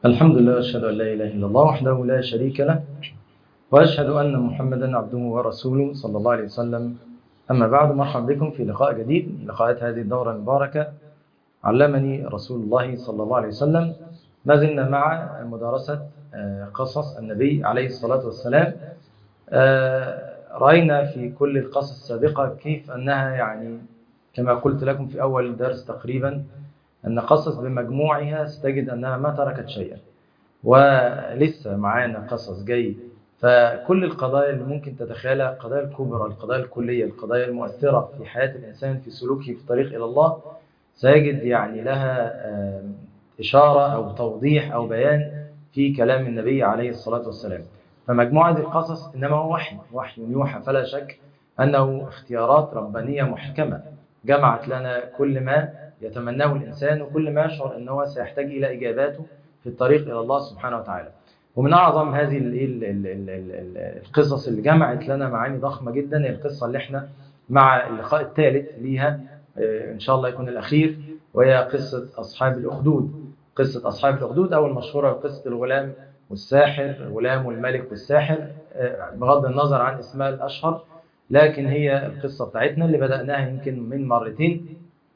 الحمد لله أشهد أن لا إله إلا الله وحده لا شريك له وأشهد أن محمدا عبده ورسوله صلى الله عليه وسلم أما بعد مرحبا بكم في لقاء جديد من لقاءات هذه الدورة المباركة علمني رسول الله صلى الله عليه وسلم ما زلنا مع مدارسة قصص النبي عليه الصلاة والسلام رأينا في كل القصص السابقة كيف أنها يعني كما قلت لكم في أول درس تقريبا أن قصص بمجموعها ستجد أنها ما تركت شيئا ولسه معانا قصص جاي فكل القضايا اللي ممكن تتخيلها القضايا الكبرى القضايا الكلية القضايا المؤثرة في حياة الإنسان في سلوكه في الطريق إلى الله سيجد يعني لها إشارة أو توضيح أو بيان في كلام النبي عليه الصلاة والسلام فمجموعة القصص إنما هو وحي وحي يوحى فلا شك أنه اختيارات ربانية محكمة جمعت لنا كل ما يتمناه الإنسان وكل ما يشعر أنه سيحتاج إلى إجاباته في الطريق إلى الله سبحانه وتعالى ومن أعظم هذه القصص اللي جمعت لنا معاني ضخمة جدا هي القصة اللي احنا مع اللقاء الثالث ليها إن شاء الله يكون الأخير وهي قصة أصحاب الأخدود قصة أصحاب الأخدود أو المشهورة قصة الغلام والساحر الغلام والملك والساحر بغض النظر عن اسمها الأشهر لكن هي القصة بتاعتنا اللي بدأناها يمكن من مرتين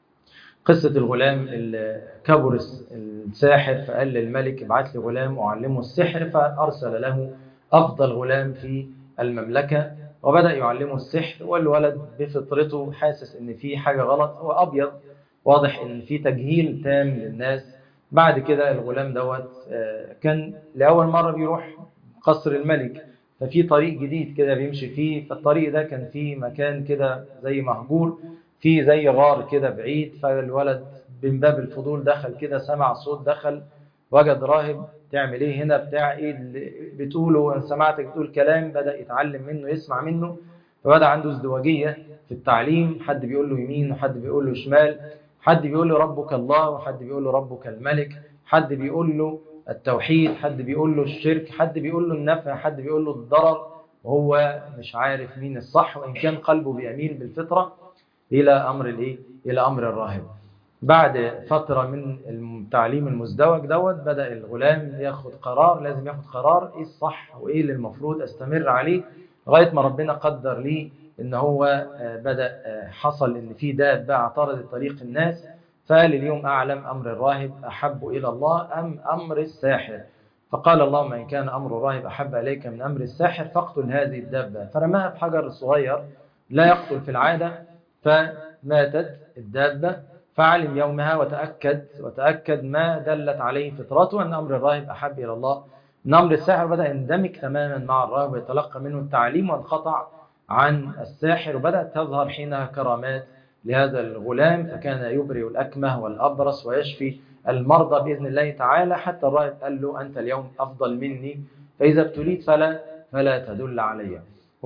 قصة الغلام كبر الساحر فقال للملك ابعت لي غلام وعلمه السحر فأرسل له أفضل غلام في المملكة وبدأ يعلمه السحر والولد بفطرته حاسس ان في حاجة غلط هو أبيض واضح ان في تجهيل تام للناس بعد كده الغلام دوت كان لأول مرة بيروح قصر الملك ففي طريق جديد كده بيمشي فيه فالطريق ده كان فيه مكان كده زي مهجور فيه زي غار كده بعيد فالولد من باب الفضول دخل كده سمع صوت دخل وجد راهب تعمل ايه هنا بتاع ايه اللي بتقوله انا سمعتك بتقول كلام بدأ يتعلم منه يسمع منه فبدأ عنده ازدواجية في التعليم حد بيقول له يمين وحد بيقول له شمال حد بيقول له ربك الله وحد بيقول له ربك الملك حد بيقول له التوحيد حد بيقول له الشرك حد بيقول له النفع حد بيقول له الضرر وهو مش عارف مين الصح وإن كان قلبه بيميل بالفطرة إلى أمر الإيه؟ إلى أمر الراهب بعد فترة من التعليم المزدوج دوت بدأ الغلام ياخد قرار لازم ياخد قرار إيه الصح وإيه اللي المفروض أستمر عليه لغاية ما ربنا قدر لي إن هو بدأ حصل إن في دابة اعترضت طريق الناس فقال اليوم أعلم أمر الراهب أحب إلى الله أم أمر الساحر فقال اللهم إن كان أمر الراهب أحب إليك من أمر الساحر فاقتل هذه الدابة فرماها بحجر صغير لا يقتل في العادة فماتت الدابة فعلم يومها وتأكد وتأكد ما دلت عليه فطرته أن أمر الراهب أحب إلى الله من أمر الساحر بدأ يندمج تماما مع الراهب ويتلقى منه التعليم وانقطع عن الساحر وبدأت تظهر حينها كرامات لهذا الغلام فكان يبرئ الأكمه والأبرص ويشفي المرضى بإذن الله تعالى حتى الراهب قال له أنت اليوم أفضل مني فإذا ابتليت فلا فلا تدل علي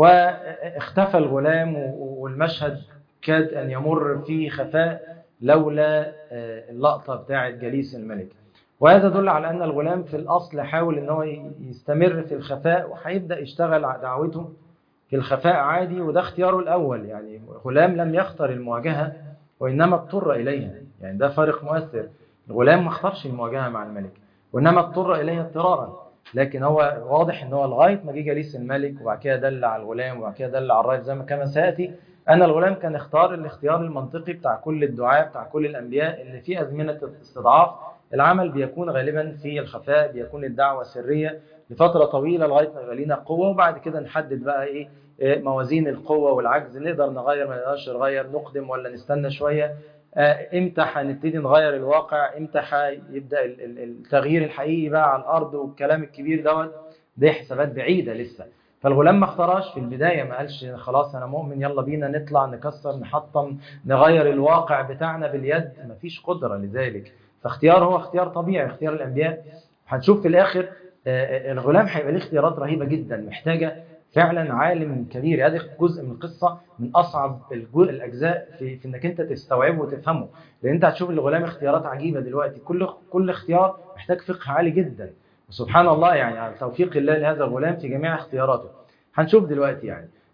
واختفى الغلام والمشهد كاد أن يمر في خفاء لولا اللقطة بتاعة جليس الملك وهذا يدل على أن الغلام في الأصل حاول أن هو يستمر في الخفاء وهيبدأ يشتغل دعوته في الخفاء عادي وده اختياره الأول يعني غلام لم يختار المواجهة وإنما اضطر إليها يعني ده فارق مؤثر الغلام ما اختارش المواجهة مع الملك وإنما اضطر إليها اضطرارا لكن هو واضح ان هو لغايه ما جه جليس الملك وبعد كده دل على الغلام وبعد كده دل على الراهب زي ما كما سياتي ان الغلام كان اختار الاختيار المنطقي بتاع كل الدعاء بتاع كل الانبياء ان في ازمنه استضعاف العمل بيكون غالبا في الخفاء بيكون الدعوه سريه لفتره طويله لغايه ما يبقى لنا قوه وبعد كده نحدد بقى ايه موازين القوه والعجز نقدر نغير ما نقدرش نغير نقدم ولا نستنى شويه امتى هنبتدي نغير الواقع امتى هيبدا التغيير الحقيقي بقى على الارض والكلام الكبير دوت دي حسابات بعيده لسه فالغلام ما اختارش في البدايه ما قالش خلاص انا مؤمن يلا بينا نطلع نكسر نحطم نغير الواقع بتاعنا باليد مفيش قدره لذلك فاختيار هو اختيار طبيعي اختيار الانبياء هنشوف في الاخر الغلام هيبقى له اختيارات رهيبه جدا محتاجه فعلا عالم كبير هذا جزء من القصة من أصعب الأجزاء في, في أنك أنت تستوعبه وتفهمه لأن أنت هتشوف الغلام اختيارات عجيبة دلوقتي كل كل اختيار محتاج فقه عالي جدا وسبحان الله يعني على توفيق الله لهذا الغلام في جميع اختياراته هنشوف دلوقتي يعني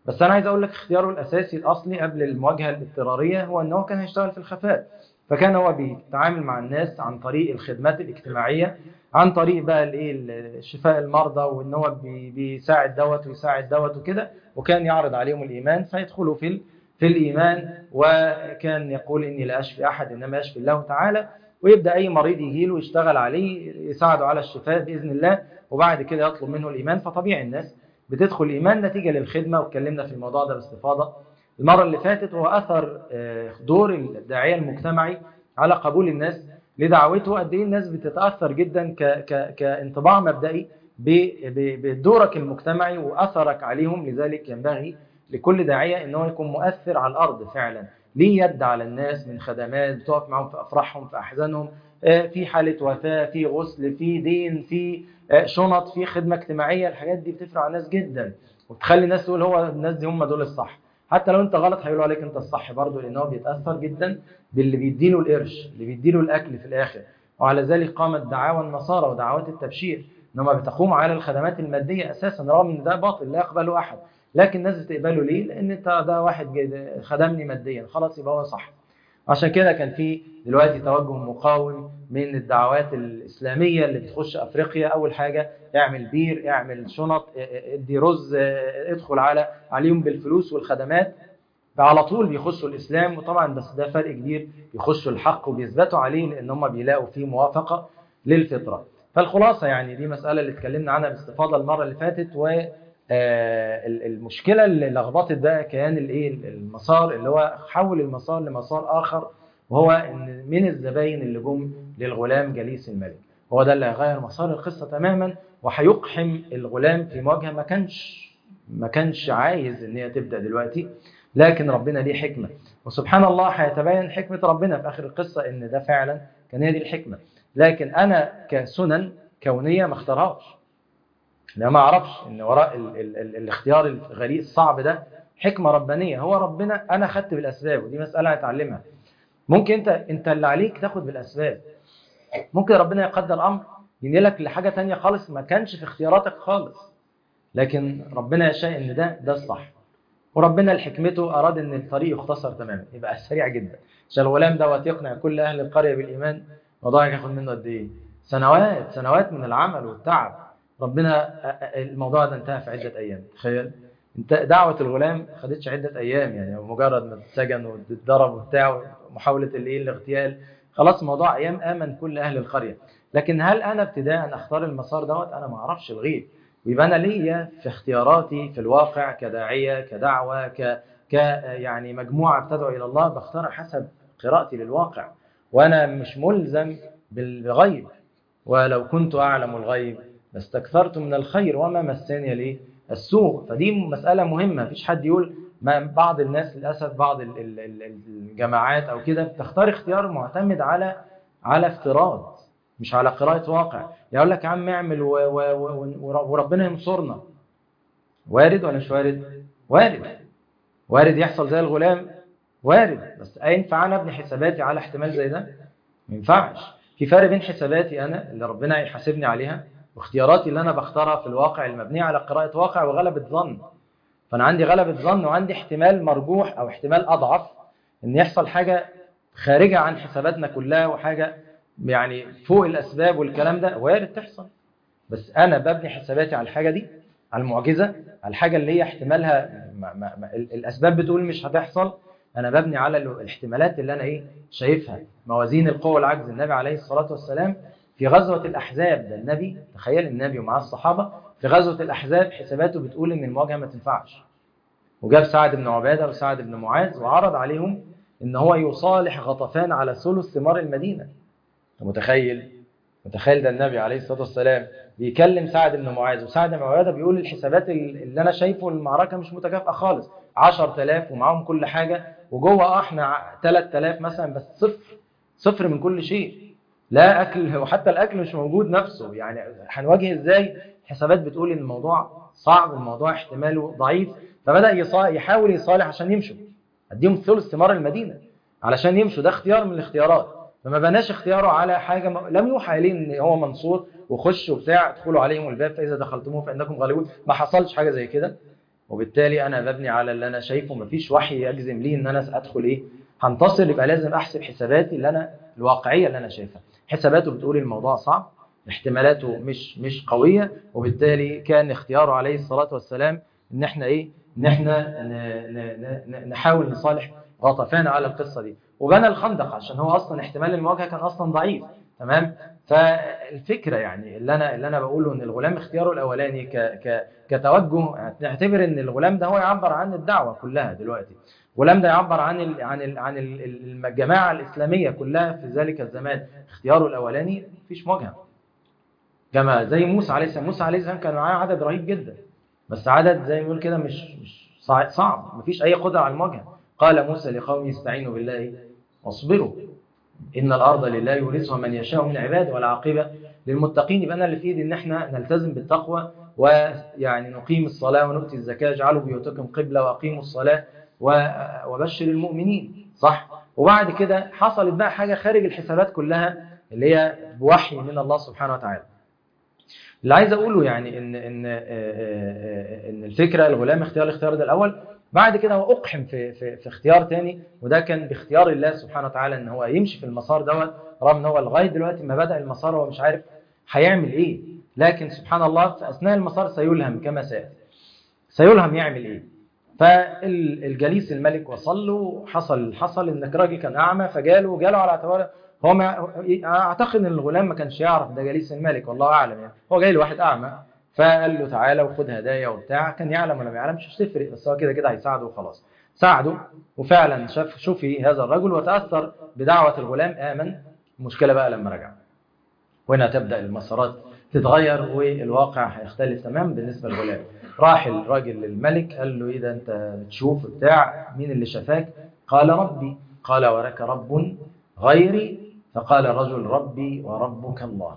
بس انا عايز اقول لك اختياره الاساسي الاصلي قبل المواجهه الاضطراريه هو ان هو كان هيشتغل في الخفاء فكان هو بيتعامل مع الناس عن طريق الخدمات الاجتماعيه عن طريق بقى الايه شفاء المرضى وان هو بي- بيساعد دوت ويساعد دوت وكده وكان يعرض عليهم الايمان فيدخلوا في ال- في الايمان وكان يقول اني لا اشفي احد انما يشفي الله تعالى ويبدا اي مريض يجي له يشتغل عليه يساعده على الشفاء باذن الله وبعد كده يطلب منه الايمان فطبيعي الناس بتدخل الايمان نتيجه للخدمه واتكلمنا في الموضوع ده باستفاضه المره اللي فاتت هو اثر آه، دور الداعيه المجتمعي على قبول الناس لدعوته قد ايه الناس بتتاثر جدا ك ك كانطباع مبدئي ب- ب- بدورك المجتمعي واثرك عليهم لذلك ينبغي لكل داعيه ان هو يكون مؤثر على الارض فعلا ليه يد على الناس من خدمات بتقف معاهم في افراحهم في احزانهم آه، في حاله وفاه في غسل في دين في آه، شنط في خدمه اجتماعيه الحاجات دي بتفرق على الناس جدا وبتخلي الناس تقول هو الناس دي هم دول الصح حتى لو انت غلط هيقولوا عليك انت الصح برضه لان هو بيتاثر جدا باللي بيديله القرش اللي بيديله الاكل في الاخر وعلى ذلك قامت دعاوى النصارى ودعوات التبشير ان هم بتقوم على الخدمات الماديه اساسا رغم ان ده باطل لا يقبله احد لكن الناس بتقبله ليه؟ لان انت ده واحد جد- خدمني ماديا خلاص يبقى هو صح عشان كده كان في دلوقتي توجه مقاوم من الدعوات الاسلاميه اللي بتخش افريقيا اول حاجه اعمل بير اعمل شنط اه، اه، ادي رز اه، ادخل على عليهم بالفلوس والخدمات على طول بيخشوا الاسلام وطبعا بس ده فرق كبير بيخشوا الحق وبيثبتوا عليه لان هم بيلاقوا فيه موافقه للفطره فالخلاصه يعني دي مساله اللي اتكلمنا عنها باستفاضه المره اللي فاتت و آه، ال- المشكله اللي لخبطت بقى كيان الايه المسار اللي هو حول المسار لمسار اخر وهو ان من الزباين اللي جم للغلام جليس الملك هو ده اللي هيغير مسار القصه تماما وهيقحم الغلام في مواجهه ما كانش ما كانش عايز ان هي تبدا دلوقتي لكن ربنا ليه حكمه وسبحان الله هيتبين حكمه ربنا في اخر القصه ان ده فعلا كان هي دي الحكمه لكن انا كسنن كونيه ما اختارهاش لا ما اعرفش ان وراء ال ال ال الاختيار الغريب الصعب ده حكمه ربانيه هو ربنا انا خدت بالاسباب ودي مساله هتعلمها ممكن انت انت اللي عليك تاخد بالاسباب ممكن ربنا يقدر امر ينقلك لحاجه تانية خالص ما كانش في اختياراتك خالص لكن ربنا يشاء ان ده ده الصح وربنا لحكمته اراد ان الطريق يختصر تماما يبقى سريع جدا عشان الغلام دوت يقنع كل اهل القريه بالايمان الموضوع هياخد منه قد ايه سنوات سنوات من العمل والتعب ربنا الموضوع ده انتهى في عده ايام تخيل انت دعوه الغلام خدتش عده ايام يعني مجرد ما اتسجن واتضرب وبتاع محاوله الايه الاغتيال خلاص موضوع ايام امن كل اهل القريه لكن هل انا ابتداء اختار المسار دوت انا ما اعرفش الغيب ويبقى انا ليا في اختياراتي في الواقع كداعيه كدعوه ك ك يعني مجموعه بتدعو الى الله بختار حسب قراءتي للواقع وانا مش ملزم بالغيب ولو كنت اعلم الغيب لاستكثرت من الخير وما مسني ليه السوء فدي مساله مهمه مفيش حد يقول ما بعض الناس للاسف بعض ال- ال- ال- الجماعات او كده بتختار اختيار معتمد على على افتراض مش على قراءه واقع يقول لك يا عم اعمل و و و وربنا ينصرنا وارد ولا مش وارد وارد وارد يحصل زي الغلام وارد بس ينفع انا ابني حساباتي على احتمال زي ده ما ينفعش في فرق بين حساباتي انا اللي ربنا يحاسبني عليها واختياراتي اللي انا بختارها في الواقع المبنيه على قراءه واقع وغلبه ظن فانا عندي غلبه ظن وعندي احتمال مرجوح او احتمال اضعف ان يحصل حاجه خارجه عن حساباتنا كلها وحاجه يعني فوق الاسباب والكلام ده وارد تحصل بس انا ببني حساباتي على الحاجه دي على المعجزه على الحاجه اللي هي احتمالها ما ما ما الاسباب بتقول مش هتحصل انا ببني على الاحتمالات اللي انا ايه شايفها موازين القوه والعجز النبي عليه الصلاه والسلام في غزوه الاحزاب ده النبي تخيل النبي ومعاه الصحابه في غزوه الاحزاب حساباته بتقول ان المواجهه ما تنفعش وجاب سعد بن عباده وسعد بن معاذ وعرض عليهم ان هو يصالح غطفان على ثلث ثمار المدينه انت متخيل متخيل ده النبي عليه الصلاه والسلام بيكلم سعد بن معاذ وسعد بن عباده بيقول الحسابات اللي انا شايفه المعركه مش متكافئه خالص 10000 ومعاهم كل حاجه وجوه اه احنا 3000 مثلا بس صفر صفر من كل شيء لا اكل وحتى الاكل مش موجود نفسه يعني هنواجه ازاي حسابات بتقول ان الموضوع صعب الموضوع احتماله ضعيف فبدا يحاول يصالح عشان يمشوا اديهم ثلث ثمار المدينه علشان يمشوا ده اختيار من الاختيارات فما بناش اختياره على حاجه م... لم يوحى اليه ان هو منصور وخش وبتاع ادخلوا عليهم الباب فاذا دخلتموه فانكم غالبون ما حصلش حاجه زي كده وبالتالي انا ببني على اللي انا شايفه مفيش وحي يجزم لي ان انا ادخل ايه هنتصر يبقى لازم احسب حساباتي اللي انا الواقعيه اللي انا شايفها حساباته بتقول الموضوع صعب احتمالاته مش مش قويه وبالتالي كان اختياره عليه الصلاه والسلام ان احنا ايه ان احنا ن- ن- ن- نحاول نصالح غطفان على القصه دي وبنى الخندق عشان هو اصلا احتمال المواجهه كان اصلا ضعيف تمام فالفكره يعني اللي انا اللي انا بقوله ان الغلام اختياره الاولاني ك ك كتوجه نعتبر ان الغلام ده هو يعبر عن الدعوه كلها دلوقتي الغلام ده يعبر عن ال عن ال عن ال- ال- الجماعه الاسلاميه كلها في ذلك الزمان اختياره الاولاني مفيش مواجهه كما زي موسى عليه السلام موسى عليه السلام كان معاه عدد رهيب جدا بس عدد زي ما بيقول كده مش مش صع- صعب مفيش اي قدره على المواجهه قال موسى لقومه استعينوا بالله واصبروا ان الارض لله يورثها من يشاء من عباده والعاقبه للمتقين يبقى انا اللي في ايدي ان احنا نلتزم بالتقوى ويعني نقيم الصلاه ونؤتي الزكاه اجعلوا بيوتكم قبله واقيموا الصلاه و- وبشر المؤمنين صح وبعد كده حصلت بقى حاجه خارج الحسابات كلها اللي هي بوحي من الله سبحانه وتعالى اللي عايز اقوله يعني ان ان آه، آه، آه، ان الفكره الغلام اختيار الاختيار ده الاول بعد كده هو اقحم في في في اختيار تاني وده كان باختيار الله سبحانه وتعالى ان هو يمشي في المسار دوت رغم ان هو لغايه دلوقتي ما بدا المسار هو مش عارف هيعمل ايه لكن سبحان الله في اثناء المسار سيلهم كما سياتي سيلهم يعمل ايه فالجليس الملك وصل له حصل حصل ان الراجل كان اعمى فجاله جاله على اعتبار هو ما اعتقد ان الغلام ما كانش يعرف ده جليس الملك والله اعلم يعني هو جاي له واحد اعمى فقال له تعالى وخد هدايا وبتاع كان يعلم ولا ما يعلمش مش تفرق بس هو كده كده هيساعده وخلاص ساعده وفعلا شاف شوفي هذا الرجل وتاثر بدعوه الغلام امن المشكله بقى لما رجع وهنا تبدا المسارات تتغير والواقع هيختلف تماما بالنسبه للغلام راح الراجل للملك قال له ايه ده انت بتشوف بتاع مين اللي شفاك قال ربي قال ولك رب غيري فقال الرجل ربي وربك الله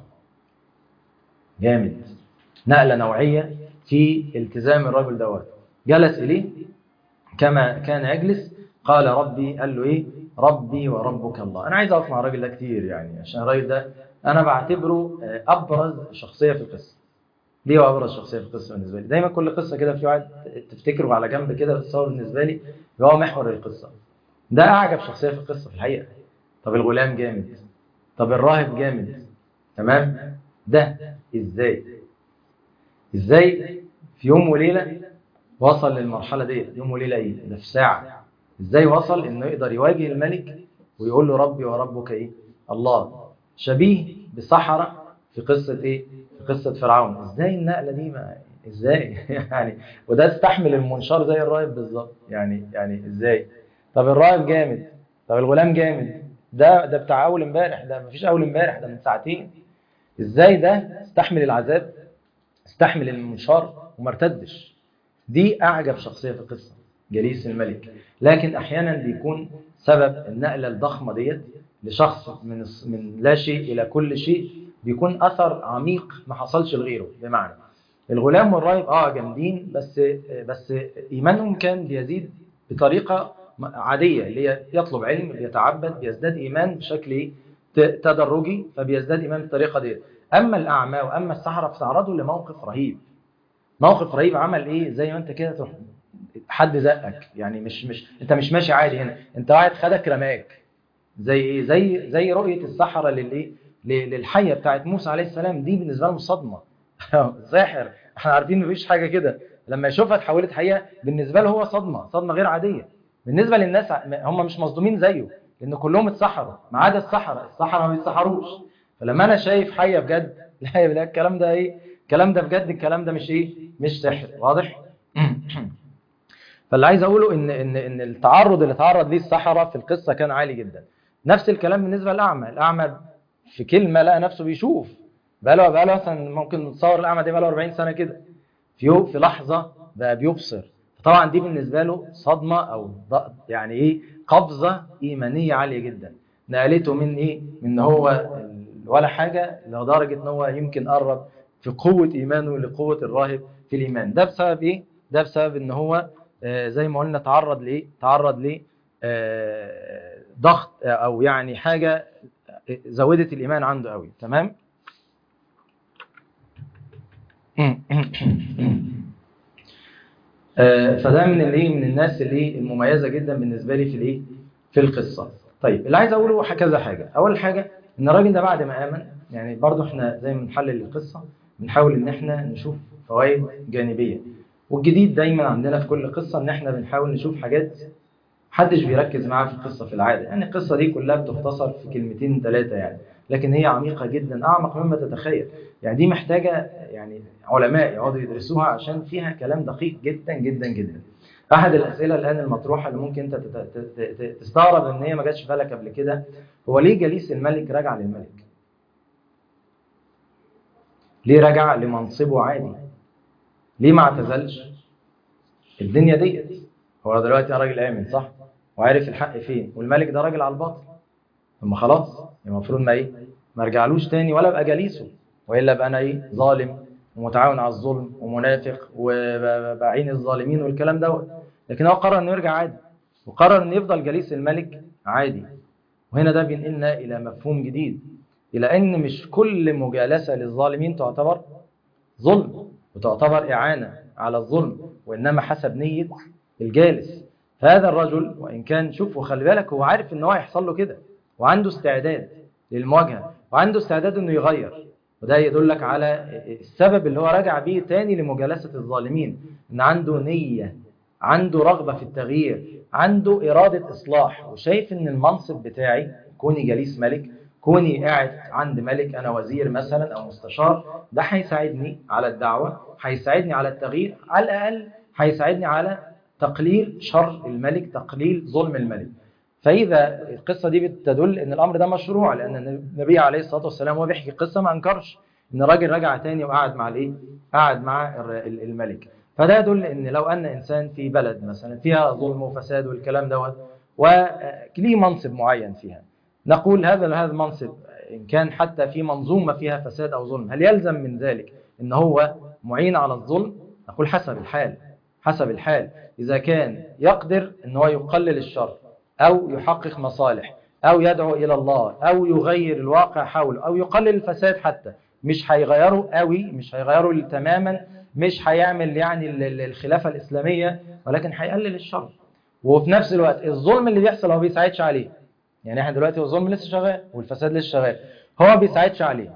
جامد نقلة نوعية في التزام الرجل دوت جلس إليه كما كان يجلس قال ربي قال له إيه ربي وربك الله أنا عايز أقف مع الراجل ده كتير يعني عشان الراجل ده أنا بعتبره آه، أبرز شخصية في القصة ليه هو أبرز شخصية في القصة بالنسبة لي دايما كل قصة كده في واحد تفتكره على جنب كده بس هو بالنسبة لي هو محور القصة ده أعجب شخصية في القصة في الحقيقة طب الغلام جامد طب الراهب جامد تمام ده ازاي ازاي في يوم وليله وصل للمرحله دي يوم وليله ايه ده في ساعه ازاي وصل انه يقدر يواجه الملك ويقول له ربي وربك ايه الله شبيه بسحرة في قصه ايه في قصه فرعون ازاي النقله دي ما ازاي يعني وده استحمل المنشار زي الراهب بالظبط يعني يعني ازاي طب الراهب جامد طب الغلام جامد ده ده بتاع اول امبارح ده مفيش اول امبارح ده من ساعتين ازاي ده استحمل العذاب استحمل المنشار وما ارتدش دي اعجب شخصيه في القصه جليس الملك لكن احيانا بيكون سبب النقله الضخمه ديت لشخص من الص- من لا شيء الى كل شيء بيكون اثر عميق ما حصلش لغيره بمعنى الغلام والراهب اه جامدين بس بس ايمانهم كان بيزيد بطريقه عاديه اللي هي يطلب علم بيتعبد بيزداد ايمان بشكل إيه؟ ت- تدرجي فبيزداد ايمان بالطريقه دي اما الاعمى واما السحره فتعرضوا لموقف رهيب موقف رهيب عمل ايه زي ما انت كده تروح حد زقك يعني مش مش انت مش ماشي عادي هنا انت واحد خدك رماك زي ايه زي زي رؤيه السحره للايه ل- للحيه بتاعت موسى عليه السلام دي بالنسبه لهم صدمه ساحر احنا عارفين مفيش حاجه كده لما يشوفها اتحولت حقيقه بالنسبه له هو صدمه صدمه غير عاديه بالنسبه للناس هم مش مصدومين زيه لان كلهم اتسحروا ما عدا السحره السحره ما بيتسحروش فلما انا شايف حيه بجد لا يا بلا الكلام ده ايه الكلام ده بجد الكلام ده مش ايه مش سحر واضح فاللي عايز اقوله ان ان ان التعرض اللي تعرض ليه السحره في القصه كان عالي جدا نفس الكلام بالنسبه للاعمى الاعمى في كلمه لقى نفسه بيشوف بقى له بقى له مثلا ممكن نتصور الاعمى ده بقى له 40 سنه كده في يوم في لحظه بقى بيبصر طبعا دي بالنسبه له صدمه او ض- يعني ايه قفزه ايمانيه عاليه جدا نقلته من ايه من إن هو ولا حاجه لدرجه ان هو يمكن قرب في قوه ايمانه لقوه الراهب في الايمان ده بسبب ايه ده بسبب ان هو آه، زي ما قلنا تعرض لايه تعرض ل آه، ضغط او يعني حاجه زودت الايمان عنده قوي تمام آه، فده من الايه من الناس اللي المميزه جدا بالنسبه لي في الايه في القصه طيب اللي عايز اقوله كذا حاجه اول حاجه ان الراجل ده بعد ما امن يعني برضه احنا زي ما بنحلل القصه بنحاول ان احنا نشوف فوائد جانبيه والجديد دايما عندنا في كل قصه ان احنا بنحاول نشوف حاجات محدش بيركز معاها في القصه في العاده يعني القصه دي كلها بتختصر في كلمتين ثلاثه يعني لكن هي عميقه جدا اعمق مما تتخيل يعني دي محتاجه يعني علماء يقعدوا يدرسوها عشان فيها كلام دقيق جدا جدا جدا احد الاسئله الان المطروحه اللي ممكن انت تت- تت- تت- تستغرب ان هي ما جاتش في بالك قبل كده هو ليه جليس الملك رجع للملك ليه رجع لمنصبه عادي ليه ما اعتزلش الدنيا ديت هو دلوقتي راجل امن صح وعارف الحق فين والملك ده راجل على الباطل ثم خلاص المفروض ما ايه ما ارجعلوش تاني ولا ابقى جليسه والا ابقى انا ايه ظالم ومتعاون على الظلم ومنافق وبعين الظالمين والكلام دوت لكن هو قرر انه يرجع عادي وقرر انه يفضل جليس الملك عادي وهنا ده بينقلنا الى مفهوم جديد الى ان مش كل مجالسه للظالمين تعتبر ظلم وتعتبر اعانه على الظلم وانما حسب نيه الجالس هذا الرجل وان كان شوف وخلي بالك هو عارف ان هو هيحصل له كده وعنده استعداد للمواجهه وعنده استعداد انه يغير وده يدلك على السبب اللي هو رجع بيه تاني لمجالسه الظالمين ان عنده نيه عنده رغبه في التغيير عنده اراده اصلاح وشايف ان المنصب بتاعي كوني جليس ملك كوني قاعد عند ملك انا وزير مثلا او مستشار ده هيساعدني على الدعوه هيساعدني على التغيير على الاقل هيساعدني على تقليل شر الملك تقليل ظلم الملك فاذا القصه دي بتدل ان الامر ده مشروع لان النبي عليه الصلاه والسلام وهو بيحكي القصه ما انكرش ان الراجل رجع تاني وقعد مع الايه قعد مع الر- ال- الملك فده يدل ان لو ان انسان في بلد مثلا فيها ظلم وفساد والكلام دوت وليه منصب معين فيها نقول هذا هذا المنصب ان كان حتى في منظومه فيها فساد او ظلم هل يلزم من ذلك ان هو معين على الظلم نقول حسب الحال حسب الحال اذا كان يقدر ان هو يقلل الشر او يحقق مصالح او يدعو الى الله او يغير الواقع حوله او يقلل الفساد حتى مش هيغيره قوي مش هيغيره تماما مش هيعمل يعني ال- ال- الخلافه الاسلاميه ولكن هيقلل الشر وفي نفس الوقت الظلم اللي بيحصل هو بيساعدش عليه يعني احنا دلوقتي الظلم لسه شغال والفساد لسه شغال هو ما بيساعدش عليه